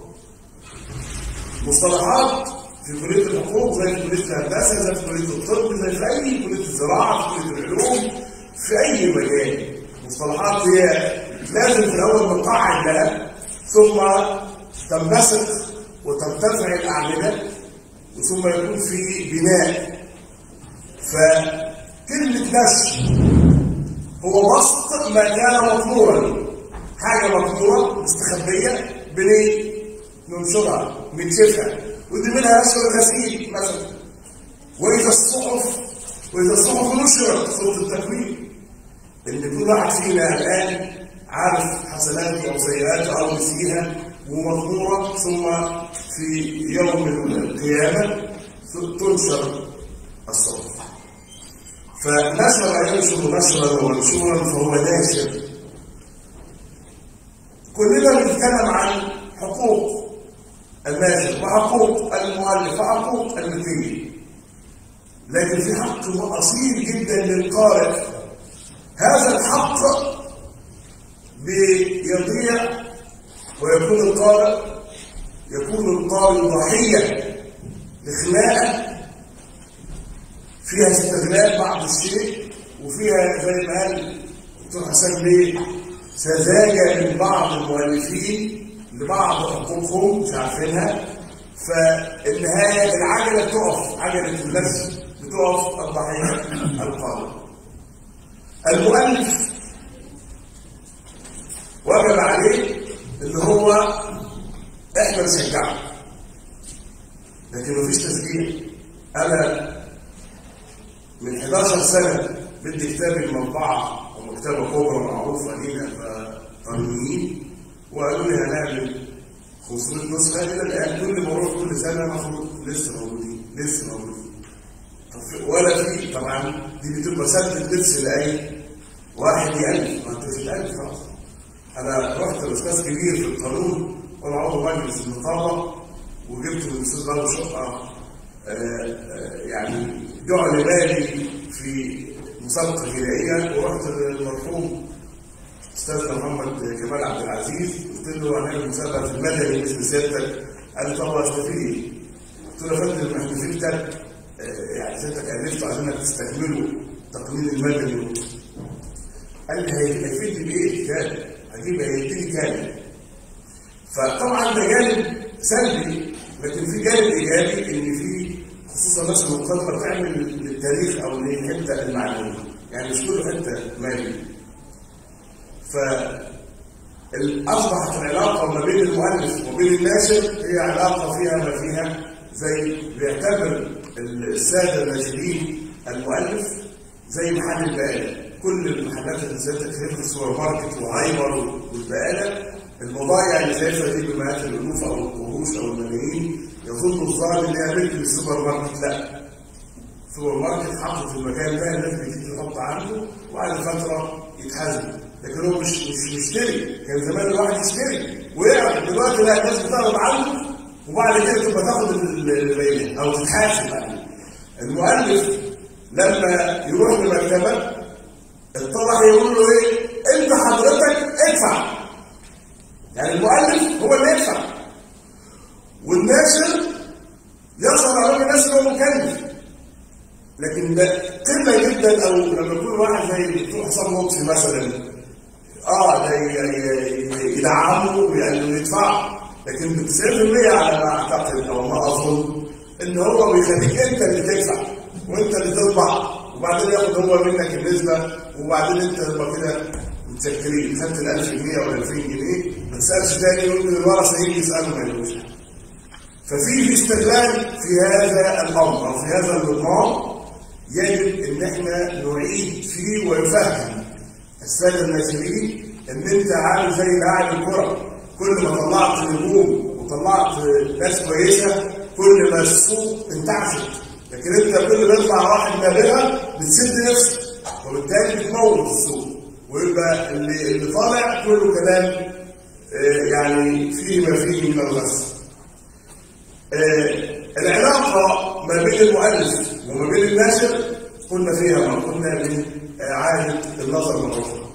مصطلحات في كليه الحقوق زي في كليه الهندسه زي في كليه الطب زي في اي كليه الزراعه في كليه العلوم في اي مجال مصطلحات هي لازم في الاول نقعد لها ثم تنبسط وترتفع الاعمده ثم يكون في بناء فكلمه نشر هو بسط ما كان مطلوبا حاجه مطلوبه مستخبيه بنيه ننشرها نكشفها ودي منها نشر الغسيل مثلا واذا الصحف واذا الصحف نشرت صوت التكوين ان كل واحد فينا الان عارف حسناته او سيئاته او نسيها ومضموره ثم في يوم القيامه تنشر الصحف فنشر ينشر نشرا ومنشورا فهو ناشر كلنا بنتكلم عن حقوق الناشر وحقوق المؤلف وحقوق المثيل لكن في حق اصيل جدا للقارئ هذا الحق بيضيع ويكون القارئ يكون القارئ ضحيه لخناقه فيها استغلال بعض الشيء وفيها زي ما قال دكتور حسن بيه سذاجه من بعض المؤلفين لبعض حقوقهم مش عارفينها فالنهايه العجله تقف عجله النفس بتقف الضحيه القارئ المؤلف وجب عليه ان هو احنا نشجعه لكن مفيش تشجيع انا من 11 سنه بدي كتابي المطبعه ومكتبه كبرى معروفه لينا قانونيين وقالوا لي هنعمل 500 نسخه الى الان كل ما اروح كل سنه المفروض لسه موجودين لسه موجودين طب ولا في طبعا دي بتبقى سد لبس لاي واحد يألف ما انت مش الألف خلاص انا رحت لاستاذ كبير في القانون وانا عضو مجلس النقابه وجبت من الاستاذ له شقه يعني جعل بالي في مسابقه غنائيه ورحت للمرحوم استاذ محمد كمال عبد العزيز قلت له هنعمل مسابقه في المدني مثل سيادتك قال لي طب استفيد ايه؟ قلت له يا فندم احنا في كتاب يعني سيادتك الفته عشان تستكملوا تقنين المدني قال لي هيفيدني بايه الكتاب؟ هجيب هيديني كام؟ فطبعا ده جانب سلبي لكن في جانب ايجابي ان في خصوصا مثلا المقدمه بتعمل للتاريخ او للحته المعلومه يعني مش كل حته مالي ف اصبحت العلاقه ما بين المؤلف وبين الناشر هي علاقه فيها ما فيها زي بيعتبر الساده الناشرين المؤلف زي محل البقاله كل المحلات اللي زي تكلفه السوبر ماركت وهايبر والبقاله البضائع اللي شايفها دي بمئات الالوف او القروش او الملايين يظن الظاهر ان هي ملك للسوبر ماركت لا السوبر ماركت حاطه في المكان ده الناس بتيجي تحط عنده وبعد فتره يتحاسب لكن هو مش مش مشتري كان زمان الواحد يشتري ويعرف دلوقتي لا الناس بتعرض عنده وبعد كده تبقى تاخد البيانات او تتحاسب عليه المؤلف لما يروح لمكتبه اتضح يقول له ايه انت حضرتك ادفع يعني المؤلف هو اللي يدفع والناشر يصل على الناس هو مكلف لكن ده قله جدا او لما يكون واحد زي الدكتور حسام لطفي مثلا اه ده يدعمه ويعني يدفع لكن ب 90% على ما اعتقد او ما اظن ان هو بيخليك انت اللي تدفع وانت اللي تطبع وبعدين ياخد هو منك النسبه وبعدين انت تبقى كده متشكرين خدت ال 1000 جنيه ولا 2000 جنيه ما تسالش تاني يقول من الورثه يجي يسالوا ما يقولوش ففي استغلال في هذا الامر او في هذا النظام يجب ان احنا نعيد فيه ويفهم الساده الناشرين ان انت عامل زي لاعب الكره كل ما طلعت نجوم وطلعت ناس كويسه كل ما السوق انتعشت لكن انت كل ما يطلع واحد نابغه بتسد نفسك وبالتالي بتموت السوق ويبقى اللي اللي طالع كله كلام آه يعني فيه ما فيه من الغش. آه العلاقه ما بين المؤلف وما بين الناشر قلنا فيها ما قلنا من اعاده النظر مره اخرى.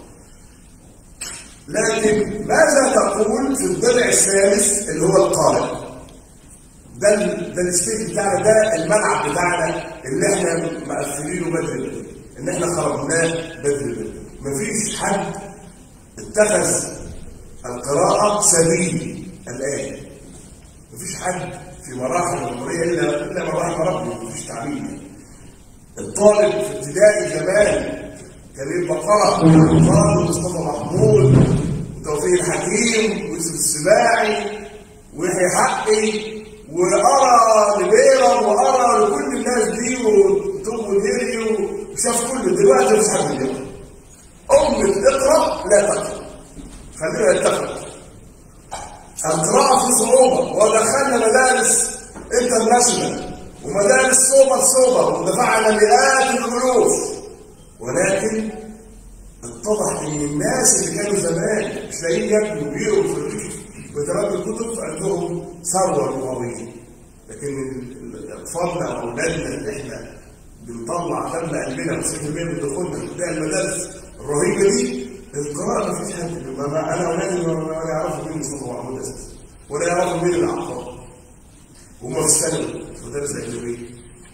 لكن ماذا تقول في الضلع الثالث اللي هو القارئ؟ ده ده الستيج بتاعنا ده الملعب بتاعنا اللي احنا مقفلينه بدري بدري ان احنا خرجناه بدري بدري مفيش حد اتخذ القراءة سبيل الآن مفيش حد في مراحل العمرية إلا إلا مراحل مربي مفيش تعليم الطالب في ابتدائي زمان كان يبقى قرأ قرأ مصطفى محمود وتوفيق الحكيم ويوسف السباعي ويحيى حقي وقرا لبيرة وقرا لكل الناس دي وتوم وديري وشاف كله دلوقتي مش حد يقرا أمة اقرأ لا تقرأ خلينا نتفق القراءة في صعوبة ودخلنا مدارس انترناشونال ومدارس سوبر سوبر ودفعنا مئات الألوف ولكن اتضح ان الناس اللي كانوا زمان مش لاقيين ياكلوا ويقروا في الريف بتربي الكتب عندهم ثروه لغويه لكن ال- ال- اطفالنا واولادنا اللي احنا بنطلع دم قلبنا و6% من دخولنا في المدارس الرهيبه دي القراءه ما فيش حد ما ما انا اولادي ما ما يعرفوا مين مصطفى محمود اساسا ولا يعرفوا مين العقاد هم في الثانوي في مدارس اجنبيه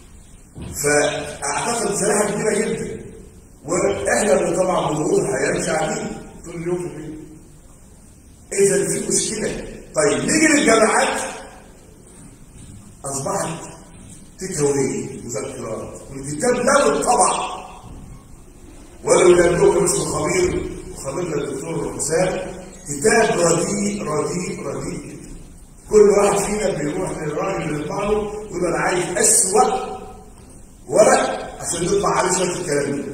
فاعتقد مساحه كبيره جدا واحنا اللي طبعا بضغوط الحياه مش قاعدين طول اليوم في البيت اذا في مشكله طيب نيجي للجامعات اصبحت تكوين مذكرات والكتاب له الطبع ولو لم يكن اسم خبير وخبيرنا الدكتور حسام كتاب رديء رديء رديء كل واحد فينا بيروح للراجل اللي يطبع له يقول له انا عايز اسوأ ورق عشان يطلع عليه شويه الكلام ده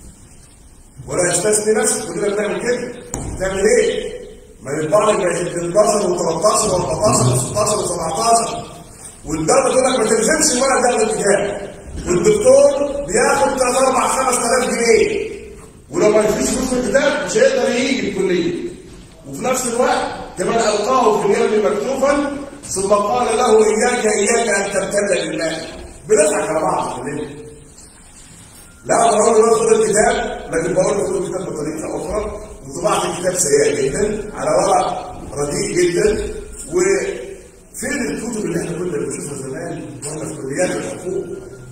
ولا يستثني نفسه كلنا بنعمل كده تعمل ايه؟ ما يطبع لك بقى 12 و13 و14 و16 و17 والدوله تقول لك ما تلزمش الورق ده بالكتاب والدكتور بياخد 3 4 5000 جنيه ولو ما فيش فلوس في الكتاب مش هيقدر يجي الكليه وفي نفس الوقت كمان القاه في اليوم مكتوبا ثم قال له اياك اياك ان تبتل بالله بنضحك على بعض كلنا لا بقول له خد الكتاب لكن بقول له خد الكتاب بطريقه اخرى وطباعه الكتاب سيئه جدا على ورق رديء جدا وفين الكتب اللي احنا كنا بنشوفها زمان واحنا في كليات الحقوق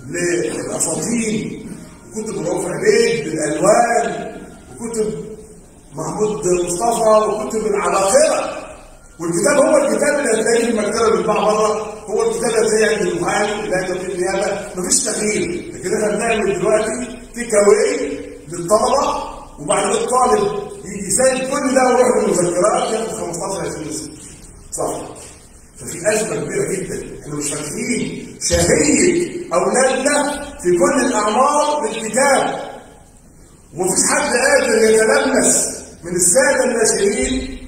للاساطين كتب رؤوف عبيد بالالوان وكتب محمود مصطفى وكتب العباقره والكتاب هو الكتاب اللي هتلاقيه في المكتبه بيتباع بره هو الكتاب اللي هتلاقيه عند المحامي لا توكيل النيابه مفيش تغيير لكن احنا بنعمل دلوقتي تيك اواي للطلبه وبعدين الطالب يجي سايب كل ده ويروح للمذكرات ياخد 15 20 سنه صح ففي ازمه كبيره جدا احنا مش فاكرين شهيه اولادنا في كل الاعمار بالكتاب ومفيش حد قادر يتلمس من الساده الناشئين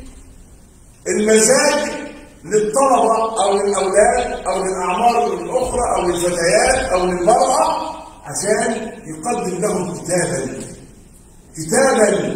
المزاج للطلبة أو للأولاد أو للأعمار الأخرى أو للفتيات أو للمرأة عشان يقدم لهم كتابا كتابا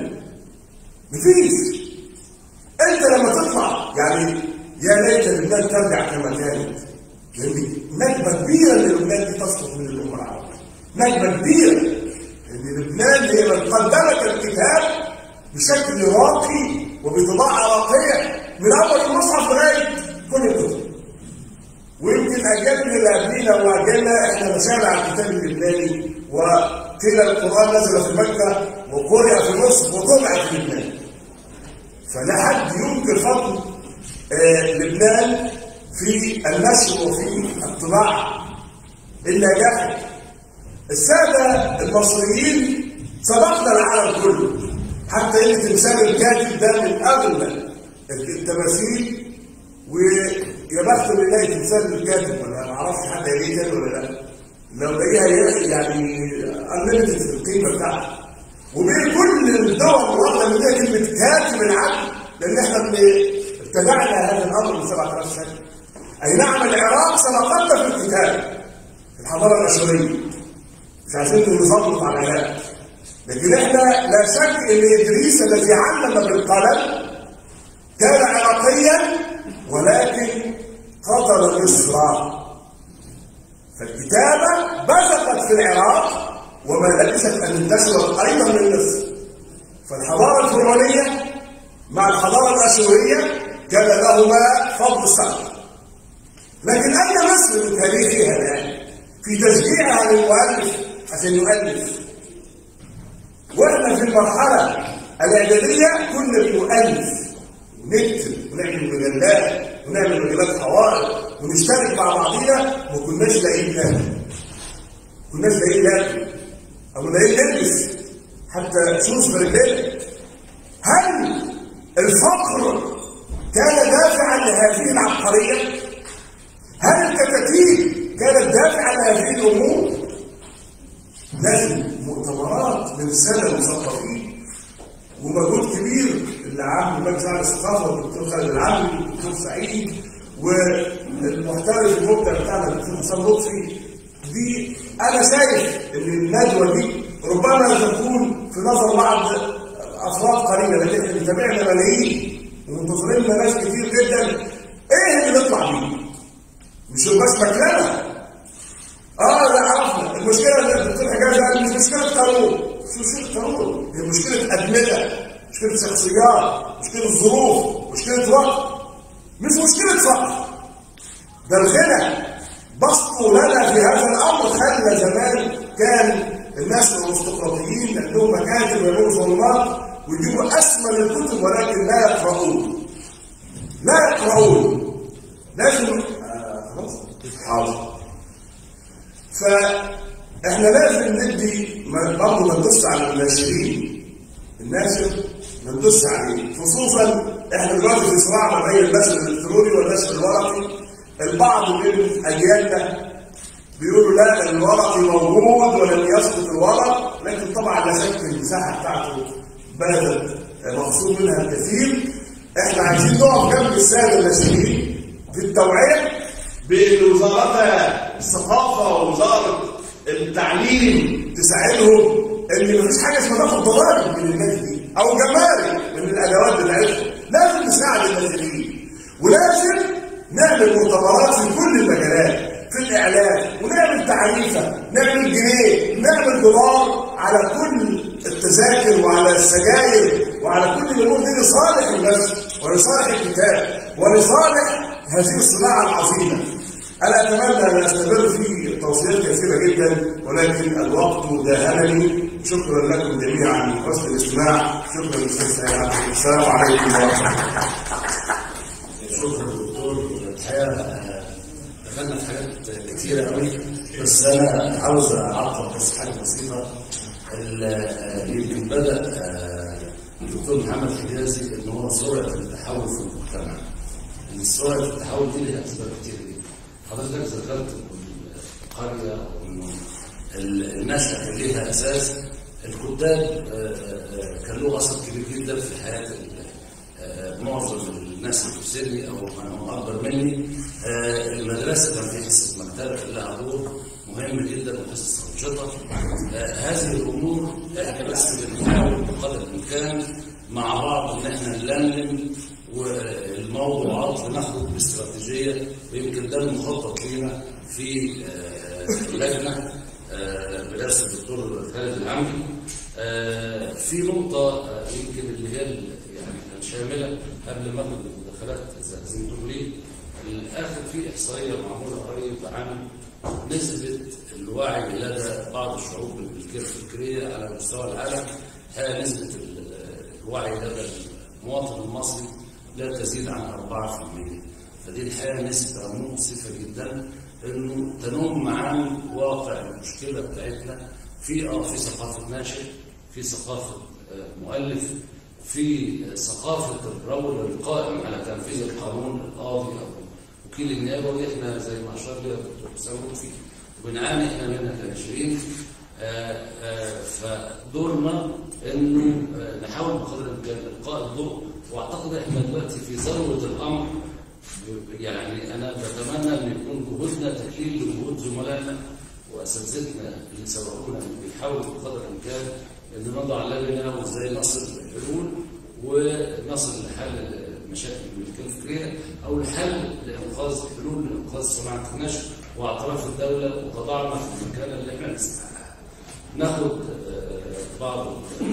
مفيش أنت لما تطلع يعني يا ليت لبنان ترجع كما كانت لأن نكبة كبيرة إن لبنان دي تسقط من الأمة العربية نكبة كبيرة إن لبنان هي من قدمت الكتاب بشكل راقي وبطباعة راقية من أول المصحف لغاية كل الكتب ويمكن أجيالنا اللي قبلينا وأجيالنا إحنا مشينا على الكتاب اللبناني وقيل القرآن نزل في مكة وقرئ في مصر وطبع في لبنان فلا حد ينكر فضل آه لبنان في النشر وفي الطباعة النجاح السادة المصريين سبقنا العالم كله حتى ان تمثال الكاتب ده من اغلى التماثيل ويا بخت اللي يلاقي تمثال الكاتب ولا ما اعرفش حد هيلاقيه تاني ولا لا لو لاقيها يعني انليمتد في القيمه بتاعتها وبين كل الدول واخده من ده كلمه كاتب العدل لان احنا ابتدعنا هذا الامر من 7000 سنه اي نعم العراق سبقتنا في الكتاب في الحضاره الاشوريه مش عايزين نسلط على العراق لكن احنا لا شك ان ادريس الذي علم بالقلم كان عراقيا ولكن قتل مصر فالكتابه بزقت في العراق وما لبثت ان انتشرت ايضا من مصر فالحضاره الفرعونيه مع الحضاره الاشوريه كان لهما فضل السبب لكن اين مصر من تاريخها الان في تشجيعها للمؤلف عشان يؤلف واحنا في المرحله الاعداديه كنا بنؤلف ونكتب ونعمل مجلات ونعمل مجلات حوائط ونشترك مع بعضينا ما كناش لاقيين ناكل كناش لاقيين ناكل او لاقيين نلبس حتى شوز في رجلنا هل الفقر كان دافعا لهذه العبقريه؟ هل الكتاتيب كانت دافعا لهذه الامور؟ لازم مؤتمرات من الساده المثقفين ومجهود كبير اللي عامل مجلس اعلى الثقافه الدكتور خالد العامل والدكتور سعيد والمحترف المبدع بتاعنا الدكتور حسام لطفي دي انا شايف ان الندوه دي ربما تكون في نظر بعض افراد قليله لكن احنا بيتابعنا ملايين ومنتظرين لنا ناس كتير جدا ايه اللي نطلع بيه؟ مش بس مكانه اه لا عرفنا المشكله اللي الدكتور حجاج قال مش مشكله قانون مش مشكله قانون هي مشكله ادمغه مشكله شخصيات مشكله ظروف مشكله وقت مش مشكله فقر ده الغنى بسطوا لنا في هذا الامر خلى زمان كان الناس الارستقراطيين عندهم مكاتب ويعملوا صالونات ويجيبوا اسمى الكتب ولكن لا يقرؤون لا يقرؤون لازم آه خلاص حاضر فاحنا لازم ندي برضه ما ندوس على الناشرين الناشر ما ندوس عليه خصوصا احنا دلوقتي في صراع ما بين النشر الالكتروني والنشر الورقي البعض من اجيالنا بيقولوا لا الورقي موجود ولن يسقط الورق لكن طبعا لا شك المساحه بتاعته بلد مقصود منها الكثير احنا عايزين نقف جنب الساده الناشرين في التوعيه بان وزاره الثقافه ووزاره التعليم تساعدهم ان مفيش حاجه اسمها تاخد ضرائب من الناس دي او جمارك من الادوات بتاعتهم لازم نساعد الناشرين ولازم نعمل مؤتمرات في كل المجالات في الاعلام ونعمل تعريفه نعمل جنيه نعمل دولار على كل التذاكر وعلى السجاير وعلى كل الامور دي لصالح النشر ولصالح الكتاب ولصالح هذه الصناعه العظيمه انا اتمنى ان استمر في توصيات كثيره جدا ولكن الوقت داهمني شكرا لكم جميعا حسن الاستماع شكرا استاذ سيد السلام عليكم ورحمه الله شكرا دكتور الحقيقه دخلنا في حاجات كتيره قوي بس انا عاوز اعرف بس حاجه بسيطه يمكن بدا الدكتور محمد حجازي ان هو سرعه التحول في المجتمع ان سرعه التحول دي لها اسباب كتير جدا حضرتك ذكرت القريه او انه النشأة كان ليها اساس الكتاب كان له اثر كبير جدا في حياه معظم الناس اللي في سني او من اكبر مني المدرسه كان في حصه مكتبه لها دور مهم جدا وحصص انشطه هذه الامور احنا بس بنحاول بقدر الامكان مع بعض ان احنا نلملم والموضوعات ونخرج باستراتيجيه ويمكن ده المخطط لينا في لجنه برئاسه الدكتور خالد العمري في نقطه يمكن اللي هي يعني شامله قبل ما اخد المداخلات زي ما تقول لي الاخر في احصائيه معموله قريب عن نسبه الوعي لدى بعض الشعوب الفكريه على مستوى العالم هي نسبه الوعي لدى المواطن المصري لا تزيد عن 4% فدي الحقيقه نسبه مؤسفه جدا انه تنم عن واقع المشكله بتاعتنا في اه في ثقافه ناشئ في ثقافه مؤلف في ثقافة الرجل القائم على تنفيذ القانون القاضي أو وكيل النيابة ودي احنا زي ما أشار لها الدكتور حسام لطفي وبنعاني احنا منها كناشئين فدورنا انه نحاول بقدر الامكان القاء الضوء واعتقد احنا دلوقتي في ذروه الامر يعني انا بتمنى ان يكون جهودنا تكليل لجهود زملائنا واساتذتنا اللي سبقونا بيحاولوا بقدر الامكان ان نضع لجنه وازاي نصل لحلول ونصل لحل مشاكل الملكيه الفكريه او الحل لانقاذ حلول لانقاذ صناعه النشر واعتراف الدوله وتضعنا في المكان اللي احنا نستحقها. ناخد بعض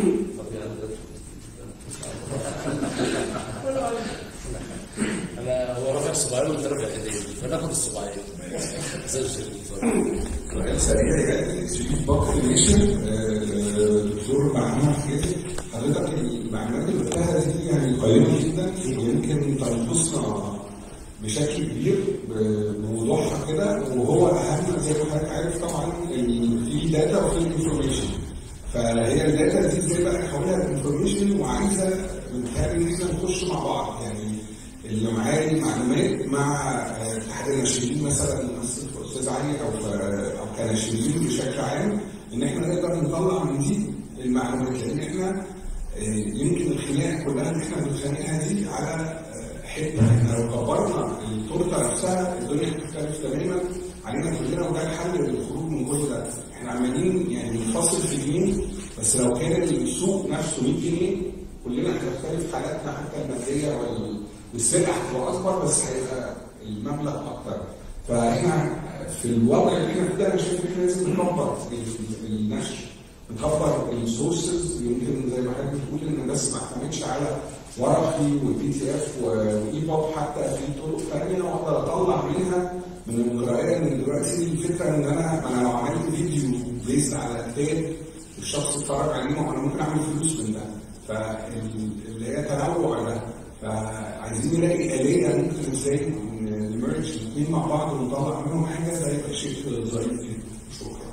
انا هو رافع الصباعين وانت رافع ايدين فناخد الصباعين زي الشريف سريع يعني شريف بكر ناشر دكتور محمود حجازي حضرتك المعلومات اللي قلتها دي يعني قيمه جدا ويمكن تنقصنا بشكل كبير ب- بوضوحها كده وهو اهم زي ما حضرتك عارف طبعا ان في داتا وفي انفورميشن فهي الداتا دي ازاي بقى نحولها لانفورميشن وعايزه بنتهيألي ان احنا نخش مع بعض يعني اللي معاه المعلومات مع آه، اتحاد الناشئين مثلا مثل استاذ علي او ف- او كناشئين بشكل عام ان احنا نقدر نطلع من دي المعلومات لان احنا آه، يمكن الخناقه كلها اللي احنا بنتخانقها دي على آه، حته احنا لو كبرنا التورته نفسها الدنيا هتختلف تماما علينا كلنا وده الحل للخروج من كل ده احنا عمالين يعني نفصل في جنيه بس لو كان السوق نفسه 100 جنيه كلنا هتختلف حالاتنا حتى الماديه وال- والسلع هتبقى اكبر بس هيبقى المبلغ اكتر فاحنا في الوضع اللي احنا فيه ده انا شايف ان احنا لازم نكبر ال- النشر نكبر السورسز يمكن زي ما حضرتك بتقول ان الناس ما اعتمدش على ورقي والبي تي اف واي بوب حتى في طرق ثانيه واقدر اطلع منها من القراءه ان دلوقتي الفكره ان انا انا لو عملت فيديو بيزد على كتاب الشخص اتفرج عليه ما هو انا ممكن اعمل فلوس من ده فاللي هي تنوع ده فعايزين نلاقي آلية ممكن ازاي نمرج الاثنين مع بعض ونطلع منهم حاجة ده يبقى شيء ظريف جدا شكرا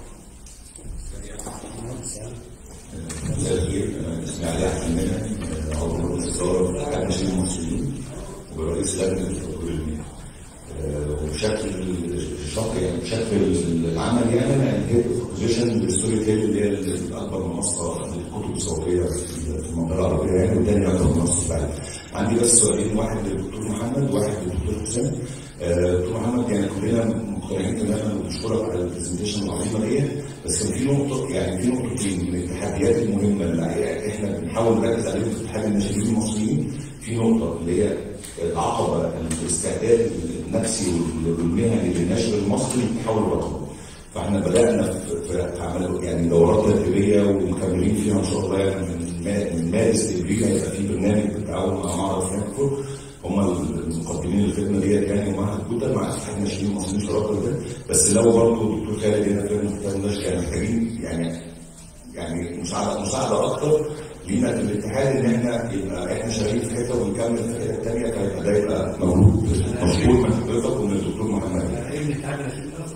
مساء الخير انا اسمي علي احمد منى عضو مجلس الاداره في اتحاد الناشئين المصريين ورئيس لجنه تطوير المياه آه، وبشكل الشق يعني بشكل العمل يعني انا هيد بوزيشن بالستوري تيل اللي هي الاكبر منصه للكتب الصوتيه في المنطقه العربيه يعني والثاني اكبر منصه في العالم. عندي بس سؤالين واحد للدكتور محمد وواحد للدكتور حسام. آه، دكتور محمد يعني كلنا مقتنعين تماما وبشكرك على البرزنتيشن العظيمه دي بس كان في نقطه يعني في نقطتين من التحديات المهمه اللي احنا بنحاول نركز عليهم في اتحاد الناشئين المصريين في نقطه اللي هي العقبه الاستعداد النفسي والمهني للنشر المصري للتحول الرقمي. فاحنا بدانا في في عمل يعني دورات تدريبيه ومكملين فيها ان شاء الله يعني من ما- من مارس لابريل هيبقى في برنامج بالتعاون مع معرض فرانكفورت هم المقدمين الخدمه ديت يعني ومعهد جوتا مع اتحاد الناشئين المصريين شراكه ده بس لو برضه الدكتور خالد هنا في المكتب ده كان محتاجين يعني يعني مساعده مساعده اكتر لينا في الاتحاد ان احنا يبقى احنا شغالين في حته ونكمل في الحته الثانيه فيبقى ده يبقى موجود مشكور من حضرتك ومن الدكتور محمد ايه بنتعامل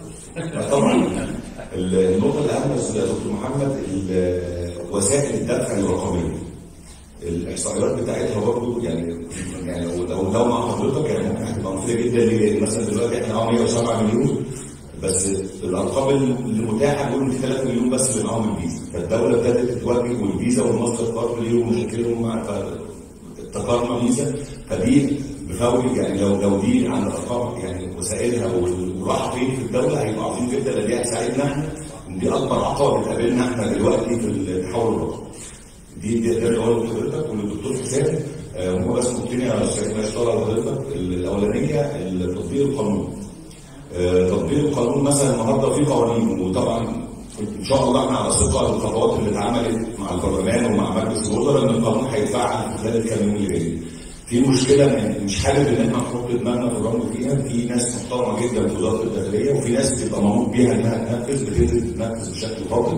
طبعا النقطة الأهم يا دكتور محمد ال- وسائل الدفع الرقمية الإحصائيات بتاعتها برضه يعني يعني لو لو لو مع حضرتك يعني ممكن هتبقى مفيدة جدا ليه؟ لأن مثلا دلوقتي احنا اه 107 مليون بس الأرقام اللي متاحة بيقولوا إن في 3 مليون بس اللي معاهم الفيزا فالدولة ابتدت تتوجه والفيزا والماستر كارد ليهم مشاكلهم مع افتكرنا فيزا فدي بفوري يعني لو لو دي عن ارقام يعني وسائلها وراح فين في الدوله هيبقى عظيم جدا لان دي هتساعدنا احنا إن دي اكبر عقبه بتقابلنا احنا دلوقتي في التحول الرقمي. دي دي ده اللي هو لحضرتك وللدكتور حسام آه، هم بس ممكن يا استاذ ما يشتغل على حضرتك الاولانيه تطبيق القانون. آه، تطبيق القانون مثلا النهارده في قوانين وطبعا ان شاء الله احنا على ثقه بالخطوات اللي اتعملت مع البرلمان ومع مجلس الوزراء ان القانون هيتفعل خلال الكام يوم اللي جايين. في مشكله إن مش حابب ان احنا نحط دماغنا في الرمل فيها في ناس محترمه جدا في وزاره الداخليه وفي ناس بتبقى منوط بيها انها تنفذ بتنزل تنفذ بشكل خاطئ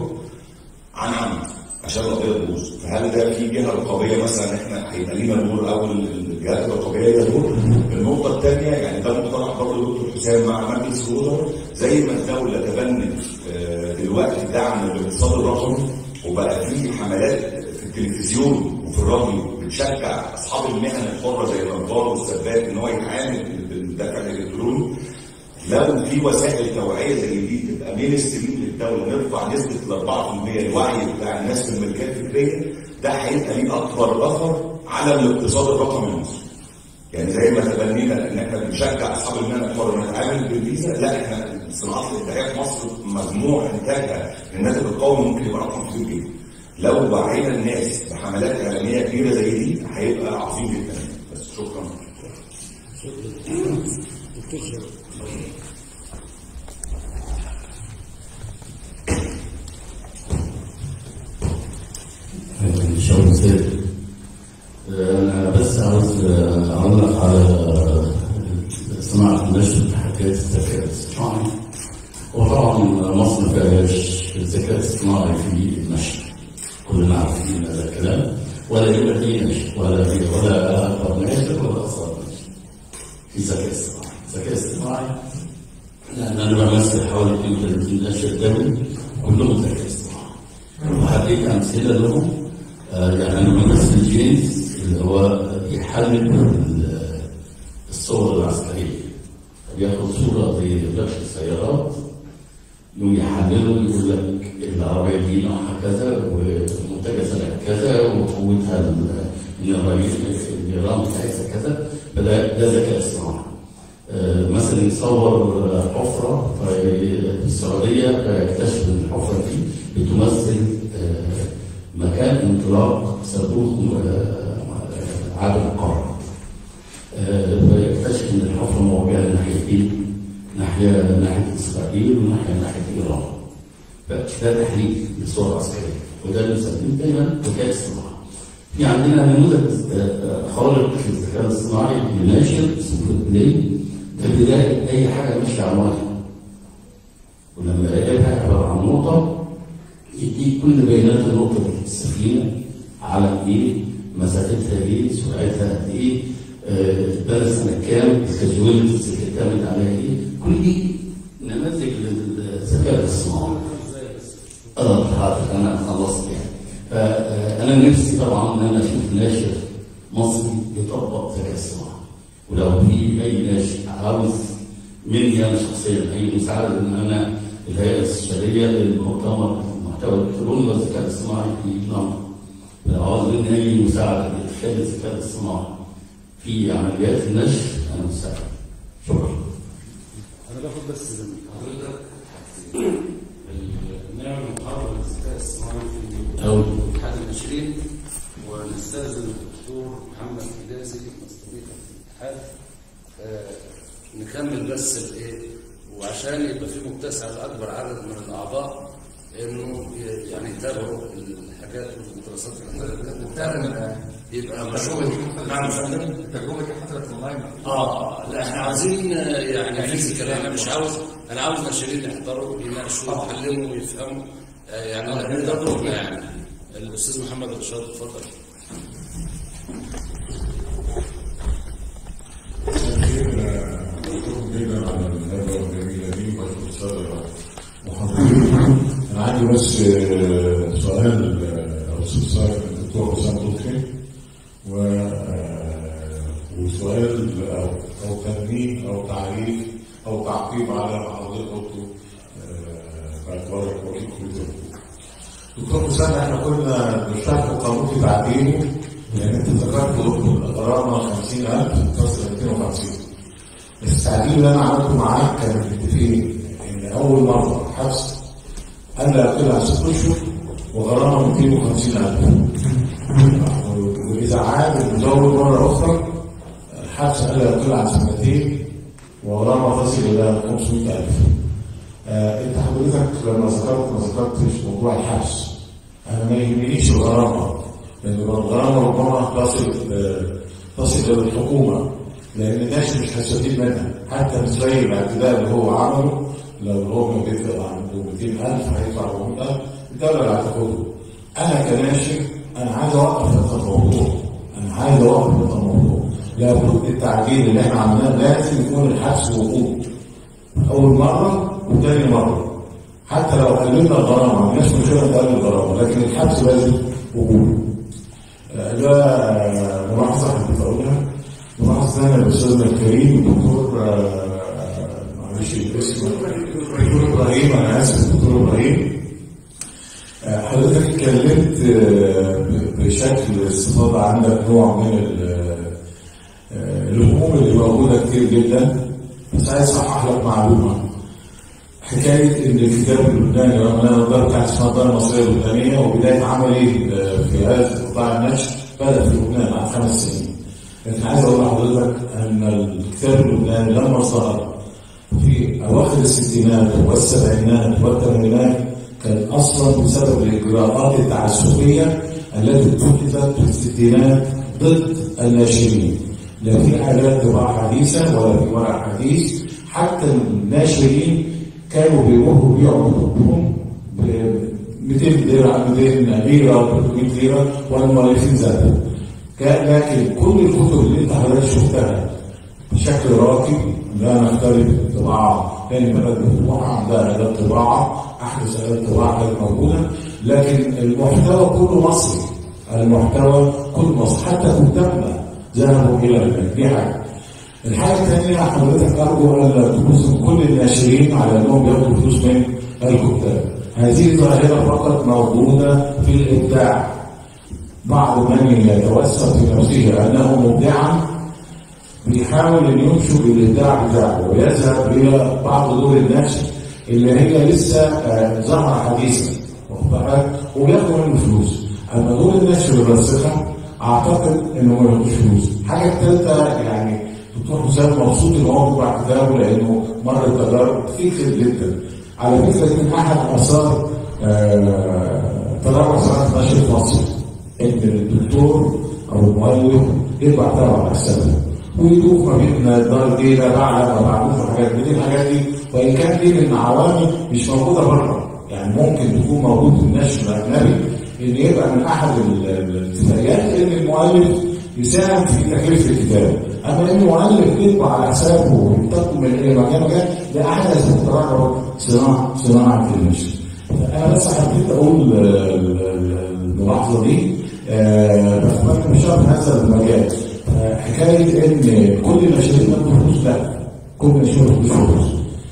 عن عمد عشان القضيه تبوظ فهل ده في جهه رقابيه مثلا احنا هيبقى لينا دور او الجهات الرقابيه ليها دور النقطه الثانيه يعني ده مقترح برضه دكتور حسام مع مجلس الوزراء زي ما الدوله تبنت آه، دلوقتي دعم الاقتصاد الرقمي وبقى في حملات في التلفزيون وفي الراديو بتشجع اصحاب المهن الحره زي الانبار والسباك ان هو يتعامل بالدفع الالكتروني لو في وسائل توعيه زي دي تبقى مين ستريم للدوله نرفع نسبه ال 4% الوعي بتاع الناس في الملكيه الفكريه ده هيبقى ليه اكبر اثر على الاقتصاد الرقمي المصري. يعني زي ما تبنينا ان احنا بنشجع اصحاب المهن الحره نتعامل بالفيزا لا احنا صناعه الانتاجيه في مصر مجموع انتاجها الناتج القومي ممكن يبقى رقم كبير جدا. لو وعينا الناس بحملات اعلانيه كبيره زي دي هيبقى عظيم جدا بس شكرا. شغل سيد انا بس عاوز اعلق على صناعه النشر في حكايه الذكاء الاصطناعي وطبعا مصر ما فيهاش الذكاء الاصطناعي في النشر كلنا عارفين الذكاء الكلام ولا يبقى فيه نشر ولا في ولا اكبر ناشر ولا اصغر ناشر في ذكاء اصطناعي الذكاء الاصطناعي لان انا بمثل حوالي 32 ناشر دولي كلهم ذكاء اصطناعي وهديك امثله لهم آه، يعني انا بمثل جينز اللي هو يحلل ال- الصور العسكريه بياخد صوره زي ركش السيارات يوم يحللوا يقول لك العربيه دي نوعها كذا ومنتجه سنه كذا وقوتها ال- النيران النيران بتاعتها كذا فده ده ذكاء اصطناعي آه، مثلا يصور حفره في السعوديه فيكتشف ان الحفره دي بتمثل آه، مكان انطلاق صاروخ آه، عالم القاره آه، فيكتشف ان الحفره موجهه ناحيه ايه؟ ناحيه ناحيه اسرائيل وناحيه ناحيه ايران. فده تحليل للصور العسكريه وده اللي بنسميه دايما ذكاء اصطناعي. في عندنا نموذج آه، آه، خارق للذكاء الاصطناعي لناشر اسمه بلاي ده بدايه اي حاجه ماشيه على الميه. ولما يلاقيها عباره عن نقطه يديك كل بيانات النقطه دي السفينه على ايه مسافتها ايه سرعتها قد ايه آه، بلد سنه كام الكاجواليتيز اللي كانت عليها ايه كل دي نماذج للذكاء الاصطناعي اه حاضر انا خلصت يعني فانا نفسي طبعا ان انا اشوف ناشر مصري يطبق ذكاء اصطناعي ولو في اي ناشر عاوز مني انا شخصيا اي مساعده ان انا الهيئه الاستشاريه للمؤتمر المحتوى الالكتروني والذكاء الاصطناعي في لندن لو عاوز مني اي مساعده لادخال الذكاء الاصطناعي في عمليات النشر انا مساعد شكرا انا باخد بس من حضرتك ال- نعمل محاضره للذكاء الصناعي في أو. اتحاد الناشرين ونستاذن الدكتور محمد حجازي مستضيف الاتحاد آه، نكمل بس الايه وعشان يبقى في متسع لاكبر عدد من الاعضاء انه ي- يعني يتابعوا الحاجات والدراسات اللي حضرتك بتعمل يبقى مشروع نعم يا فندم التجربه دي حصلت اونلاين اه لا احنا عايزين آه، يعني فيزيكال انا مش عاوز انا عاوز ناشرين يحضروا يناقشوا يتكلموا ويفهموا آه، يعني انا ده دورنا يعني الاستاذ محمد رشاد اتفضل بشكركم جدا على الندوه الجميله دي وبشكر الساده المحاضرين انا عندي بس آه، سؤال آه، او استفسار للدكتور حسام لطفي و آه، وسؤال او او تنبيه او تعريف او تعقيب على ما حضرتك قلته آه، باعتبارك وكيل كليه الحقوق. دكتور حسام احنا كنا بنشرح القانون في تعديله لان انت ذكرت الغرامه 50000 تصل 250 التعديل اللي انا عملته معاك كان متفقين ان اول مره حبس الا يقل عن ست اشهر وغرامه 250000 واذا عاد المزور مره اخرى الحبس الا يقل عن سنتين وغرامه تصل الى 500000 آه انت حضرتك لما ذكرت ما ذكرتش موضوع الحبس انا ما يهمنيش الغرامه لان الغرامه ربما تصل آه، تصل الى الحكومه لان الناس مش هيستفيد منها حتى مش زي الاعتداء اللي هو عمله لو هو بيدفع عنده 200000 هيدفع 400000 الدوله اللي هتاخده انا كناشر انا عايز اوقف هذا الموضوع انا عايز اوقف هذا الموضوع لابد التعديل اللي احنا عملناه لازم يكون الحبس وقوف اول مره وثاني مره حتى لو قللنا الغرامه الناس مش هتقلل الغرامه لكن الحبس لازم وجوده آه، ده آه، ملاحظه حبيت اقولها ملاحظه ثانيه الاستاذنا الكريم الدكتور آه، معلش الاسم الدكتور ابراهيم انا اسف الدكتور ابراهيم آه، حضرتك اتكلمت آه، ب- بشكل استفاضه عندك نوع من ال- آه، الهموم اللي موجوده كتير جدا بس عايز اصحح لك معلومه حكايه ان الكتاب اللبناني رغم ان انا الدار بتاعت اسمها الدار المصريه اللبنانيه وبدايه عملي آه، في هذا قطاع النشر بدا في لبنان بعد خمس سنين لكن عايز اقول لحضرتك ان الكتاب اللبناني لما ظهر في اواخر الستينات والسبعينات والثمانينات كان اصلا بسبب الاجراءات التعسفيه التي اتخذت في الستينات ضد الناشرين لا في حالات طباعه حديثه ولا في ورق حديث حتى الناشرين كانوا بيروحوا يبيعوا كتبهم ب 200 ليره 200 ليره 300 ليره والمؤلفين زادوا كان لكن كل الكتب اللي انت حضرتك شفتها بشكل راكب لا نختلف طباعه تاني بلد طباعه ده اداه طباعه احدث اداه طباعه كانت موجوده لكن المحتوى كله مصري المحتوى كله مصري حتى كتابنا ذهبوا الى البلد دي حاجه الحاجه الثانيه حضرتك ارجو الا تلزم كل الناشرين على انهم بياخدوا فلوس من الكتاب هذه ظاهره فقط موجوده في الابداع بعض من يتوسط في نفسه انه مبدعا بيحاول ان ينشر الابداع بتاعه ويذهب الى بعض دور النشر اللي هي لسه آه، ظاهره حديثا واخد بالك؟ وبياخدوا منه فلوس اما دور النشر الراسخه اعتقد انه ما ياخدوش فلوس الحاجه الثالثه يعني دكتور حسام مبسوط ان هو بيطبع كتابه لانه مر تجارب كتير جدا على فكره دي من احد اثار آه، تراجع صناعه نشر في مصر ان الدكتور او المؤلف يطبع كتابه على حسابه ويدوخ ما بين دار دينا بعد ما بعملوا الحاجات دي الحاجات دي وان كان دي من عوامل مش موجوده بره يعني ممكن تكون موجود في النشر الاجنبي ان يبقى من احد ال- ال- الاتفاقيات ان المؤلف يساهم في تكلفه الكتاب اما ان المؤلف يطبع على حسابه وينتقل من اي مكان مكان ده احدث مخترعات صناعه صناعه النشر انا بس حبيت اقول ال- ال- الملاحظه دي آه، بس مش في هذا المجال آه، حكايه ان كل الناشرين ياخدوا فلوس لا كل الناشرين ما ياخدوش فلوس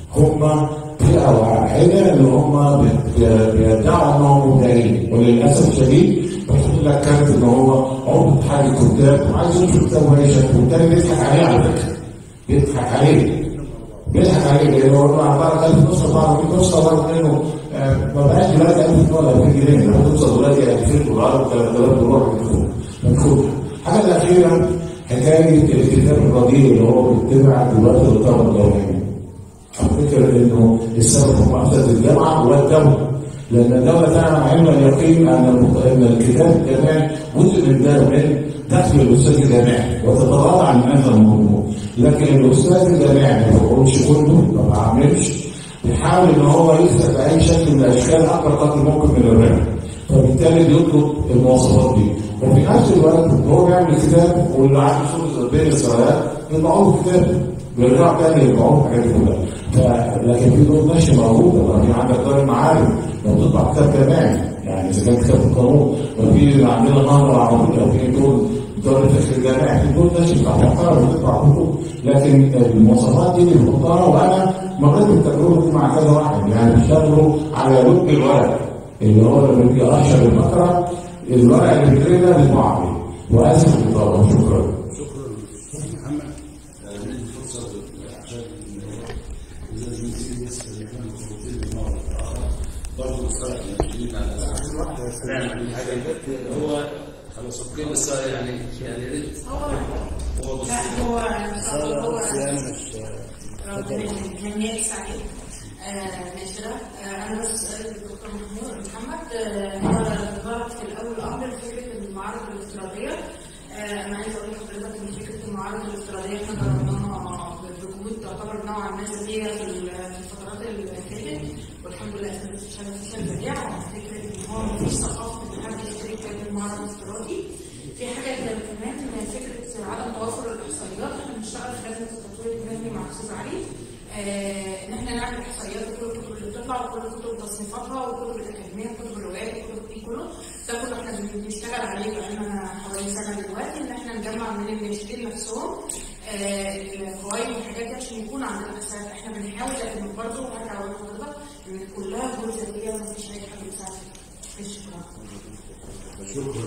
هم فئه واحده اللي هم بت- بيدعوا انهم مبدعين وللاسف الشديد بيحط لك كارت ان هو عضو اتحاد الكتاب وعايز ينشر كتاب وهي شكله والتاني بيضحك عليه على فكره بيضحك عليه بيضحك عليه لانه هو عباره 1000 نسخه بعض 100 نسخه بعض منه آه، ما بقاش دلوقتي 1000 دولار 2000 جنيه لما توصل دلوقتي 2000 دولار و3000 دولار مدفوع مدفوع الحاجه الاخيره حكايه الكتاب الرديء اللي هو بيتبع دلوقتي للطلبه الجامعيه افتكر انه السبب في مؤسسه الجامعه والدوله لان الدوله تعلم علم اليقين ان المت- ان الكتاب الجامعي جزء من ده من دخل الاستاذ الجامعي وتتغاضى عن هذا الموضوع لكن الاستاذ الجامعي ما بيقولش كله ما بعملش بيحاول ان هو يكسب باي شكل من الاشكال اكبر قدر ممكن من الربح فبالتالي بيطلب المواصفات دي وفي نفس الوقت هو بيعمل كتاب واللي عنده صوره بين السرايات يطبعوا له كتاب بيرجعوا تاني يطبعوا له الحاجات دي كلها ف- لكن في دور نشر موجوده ما في عندك دار المعارف لو تطبع كتاب جامعي يعني اذا كان كتاب القانون وفي عندنا نهر العربيه وفي دور دار الفكر الجامعي في دور نشر بتاع محترم بتطبع كتب لكن المواصفات دي اللي بنحطها وانا مريت بالتجربه دي مع كذا واحد يعني بيشتغلوا على لب الورق اللي هو لما بيجي اشهر المقرأ الورق اللي بيتكتب ده بيطبع عليه واسف للطلبه شكرا شكرا محمد آه، ندي فرصه عشان لازم نسيب الناس اللي احنا مخطوطين بالمره الاخر برضه مصطلح المسؤولين على هو خلاص اوكي بس يعني يعني يا ريت هو بص لا هو هو جمعية سعيد ناشرة آه، أنا بس الدكتور محمود محمد آه، هو ظهرت في الأول أمر فكرة المعارض الافتراضية آه، أنا عايزة أقول لحضرتك إن فكرة المعارض الافتراضية إحنا جربناها بجهود تعتبر نوعا ما ذاتية في ال- في الفترات اللي فاتت والحمد لله أثبتت فشل فشل بديع فكرة إن هو مفيش ثقافة إن حد يشتري كتاب المعرض الافتراضي في حاجة كمان فكرة عدم توفر الإحصائيات احنا بنشتغل في لجنة التطوير المهني مع أستاذ علي آه، إن احنا نعمل إحصائيات لكل الكتب اللي بتطلع وكل كتب تصنيفاتها وكتب الأكاديمية وكتب الروايات وكتب دي كله ده كله احنا بنشتغل عليه بقالنا حوالي سنة دلوقتي إن احنا نجمع من الناشرين نفسهم آه، الفوائد والحاجات دي عشان يكون عندنا إحصائيات احنا بنحاول لكن برضه هرجع أقول لحضرتك إن كلها جهود ذاتية ومفيش أي حد بيساعد فيها. شكرا شكرا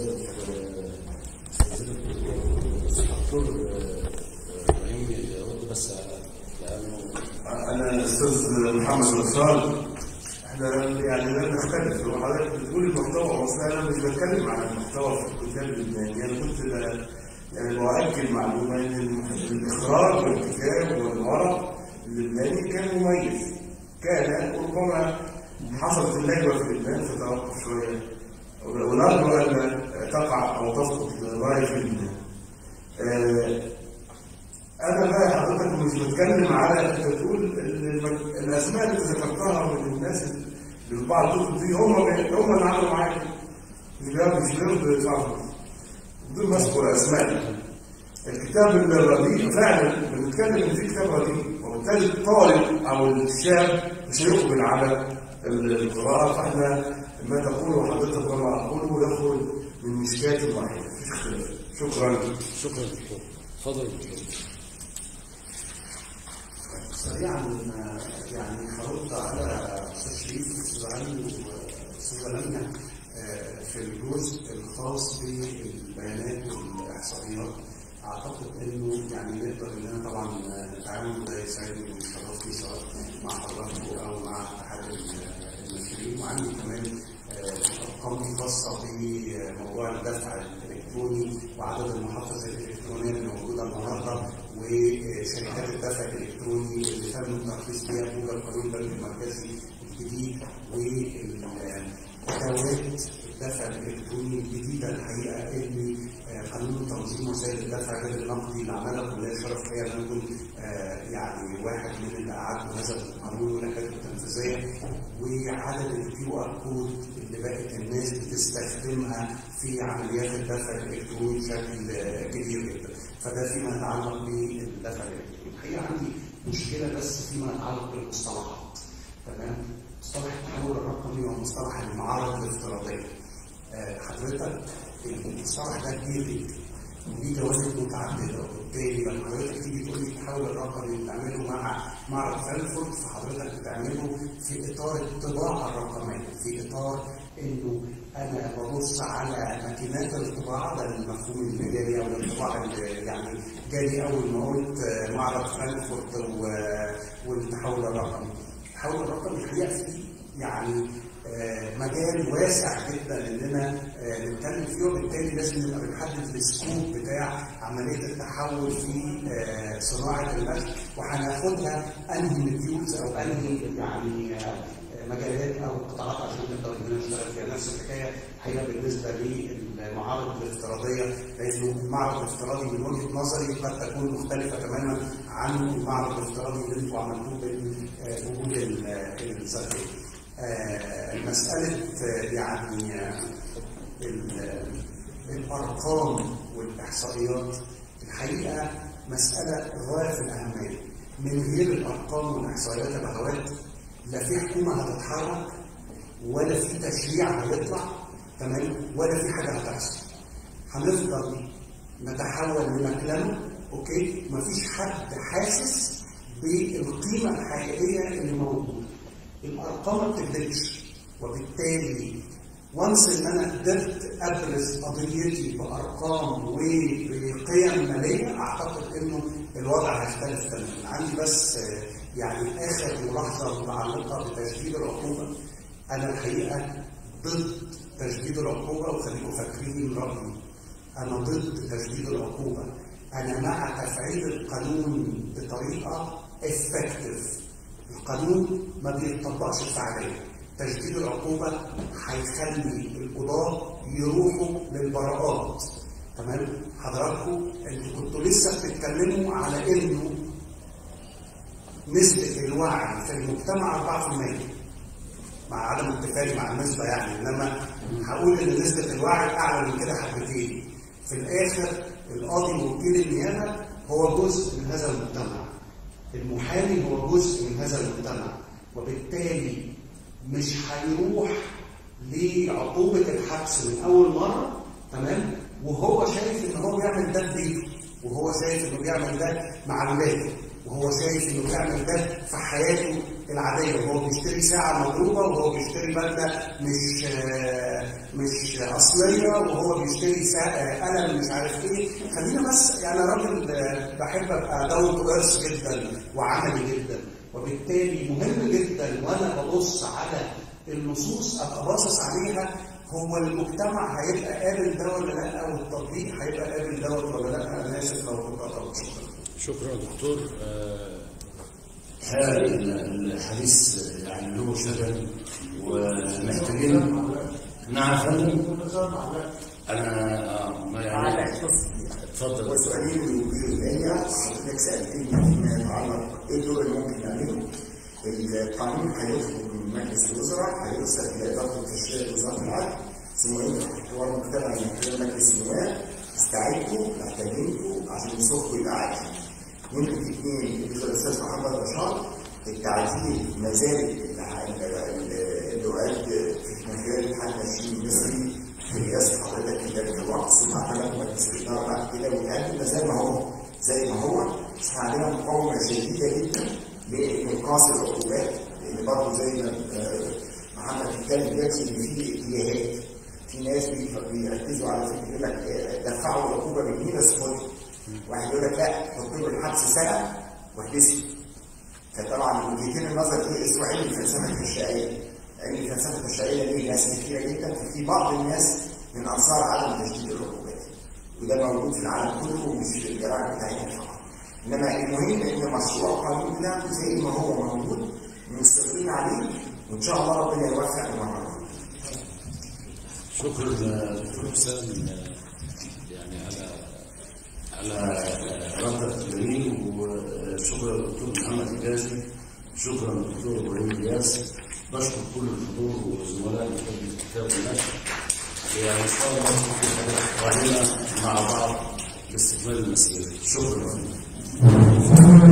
دكتور ابراهيم يرد بس لانه انا الاستاذ محمد نصار احنا يعني لا نختلف لو حضرتك بتقول المحتوى اصل انا مش بتكلم عن المحتوى في الكتاب اللبناني انا كنت ب- يعني باكد معلومه ان المح- الاخراج والكتاب والورق اللبناني كان مميز كان ربما حصلت النجوى في لبنان فتوقف شويه ونرجو ان تقع او تسقط راي في لبنان آه، انا بقى حضرتك مش بتكلم على انت بتقول ال- الم- الاسماء اللي ذكرتها من الناس اللي البعض دول دي هم هم اللي عملوا معايا كده. اللي بيعمل مش بيرضوا يدفعوا فلوس دول مسكوا اسماء الكتاب الرديء فعلا بنتكلم ان في كتاب رديء وبالتالي الطالب او الشاب مش هيقبل على القراءه فاحنا ما تقوله حضرتك وما اقوله يخرج من مشكات واحده مفيش اختلاف شكرا شكرا دكتور اتفضل دكتور سريعا آه، يعني هرد على استاذ شريف استاذ علي واستاذ لمنى آه، في الجزء الخاص بالبيانات والاحصائيات اعتقد انه يعني نقدر اننا طبعا آه، نتعاون وده يساعدني ويشرفني سواء مع حضراتكم او مع اتحاد المسؤولين وعندي كمان آه، ارقام خاصه بموضوع الدفع الالكتروني وعدد المحافظ الالكترونيه اللي موجوده النهارده وشركات الدفع الالكتروني اللي تم الترخيص بها موجب قانون البنك المركزي الجديد والادوات الدفع الالكتروني الجديده الحقيقه اللي آه، قانون تنظيم وسائل الدفع غير النقدي اللي عملها كليه شرف فيها ان اكون آه، يعني واحد من اللي اعدوا هذا القانون والاحكام التنفيذيه وعدد الكيو ار كود اللي بقت الناس بتستخدمها في عمليات الدفع الالكتروني بشكل آه، كبير جدا فده فيما يتعلق بالدفع الالكتروني الحقيقه عندي مشكله بس فيما يتعلق بالمصطلحات تمام مصطلح التحول الرقمي ومصطلح المعارض الافتراضيه آه، حضرتك المصطلح ده كبير جدا وليه جوانب متعدده وبالتالي لما حضرتك تيجي تقول لي التحول الرقمي اللي بتعمله مع معرض فرانكفورت فحضرتك بتعمله في اطار الطباعه الرقميه في اطار انه انا ببص على ماكينات الطباعه ده المفهوم المجالي او الطباعه اللي يعني جالي اول ما قلت آه، معرض فرانكفورت و- والتحول الرقمي التحول الرقمي الحقيقه فيه يعني آه، مجال واسع جدا اننا آه، نتكلم فيه وبالتالي لازم نبقى بنحدد السكوب بتاع عمليه التحول في آه، صناعه المشي وهناخدها انهي مديولز او انهي يعني آه، مجالات او قطاعات عشان نقدر اننا نشتغل فيها نفس الحكايه الحقيقه بالنسبه للمعارض الافتراضيه لانه المعرض الافتراضي من وجهه نظري قد تكون مختلفه تماما عن المعرض الافتراضي اللي انتم عملتوه بالوجود الذاتيه. آه، مسألة آه، يعني آه، ال- الأرقام والإحصائيات الحقيقة مسألة غاية في الأهمية من غير الأرقام والإحصائيات يا بهوات لا في حكومة هتتحرك ولا في تشريع هيطلع تمام ولا في حاجة هتحصل هنفضل نتحول لمكلمة اوكي مفيش حد حاسس بالقيمة الحقيقية اللي موجودة الارقام ما بتكذبش وبالتالي وانس ان انا قدرت ابرز قضيتي بارقام وبقيم ماليه اعتقد انه الوضع هيختلف تماما عندي بس آه، يعني اخر ملاحظه متعلقه بتشديد العقوبه انا الحقيقه ضد تشديد العقوبه وخليكم فاكرين من رايي انا ضد تشديد العقوبه انا مع تفعيل القانون بطريقه افكتيف القانون ما بيطبقش الفعاليه تشديد العقوبه هيخلي القضاه يروحوا للبراءات تمام حضراتكم انتوا كنتوا لسه بتتكلموا على انه نسبه الوعي في المجتمع 4% مع عدم اتفاقي مع النسبه يعني انما هقول ان نسبه الوعي اعلى من كده حبتين في الاخر القاضي ووكيل النيابه هو جزء من هذا المجتمع المحامي هو جزء من هذا المجتمع وبالتالي مش هيروح لعقوبة الحبس من أول مرة تمام وهو شايف إن هو بيعمل ده في بيته وهو شايف إنه بيعمل ده مع ولاده وهو شايف إنه بيعمل ده في حياته العادية وهو بيشتري ساعة مضروبة وهو بيشتري بدلة مش آه، مش أصلية وهو بيشتري ساعة قلم مش عارف إيه خلينا بس يعني أنا راجل آه، بحب أبقى داون تو إيرث جدا وعملي جدا وبالتالي مهم جدا وأنا ببص على النصوص ابقى باصص عليها هو المجتمع هيبقى قابل ده ولا لا والتطبيق هيبقى قابل دوت ولا لا انا اسف لو كنت قطعت شكرا شكرا دكتور آه، الحقيقة ال- الحديث يعني له شغل ومحتاجين نعم يا فندم انا آه، ما يعني اتفضل والسؤالين اللي الثانية حضرتك سألتني فيما يتعلق ايه الدور اللي ممكن نعمله القانون هيخرج من مجلس الوزراء هيرسل الى اداره التشريع لوزاره العدل ثم يطرح الحوار المجتمعي من خلال مجلس النواب استعدوا محتاجينكم عشان يصفوا يبقى عادي. نمرة اثنين بالنسبه للاستاذ محمد رشاد التعديل ما زال اللغات في مجال الحل الشيء المصري برئاسه حضرتك في ذلك الوقت ثم اعتمد مجلس الاداره بعد كده والان ما زال ما هو زي ما هو بس احنا عندنا مقاومه شديده جدا لانقاص العقوبات لان برضه زي ما محمد اتكلم دلوقتي ان في اتجاهات في ناس بيركزوا على فكره يقول لك دفعوا العقوبه بجنيه بس خد واحد يقول لك لا حط له الحبس سنه واحبسه فطبعا وجهتين النظر دي اسمه علم الفلسفه التشريعيه علم الفلسفه التشريعيه ليه ناس كثيره جدا ففي بعض الناس من انصار عدم تشديد العقوبات وده موجود في العالم كله ومش في الجرائم بتاعتنا فقط انما المهم ان مشروع قانون ده زي ما هو موجود مصرين عليه وان شاء الله ربنا يوفق المره شكرا دكتور حسام يعني على على ردك الجميل وشكرا للدكتور محمد الجازي شكرا للدكتور ابراهيم الياس بشكر كل الحضور وزملائي في الكتاب والنشر يعني ان شاء الله نكون في حاجات قادمه مع بعض لاستكمال المسيره شكرا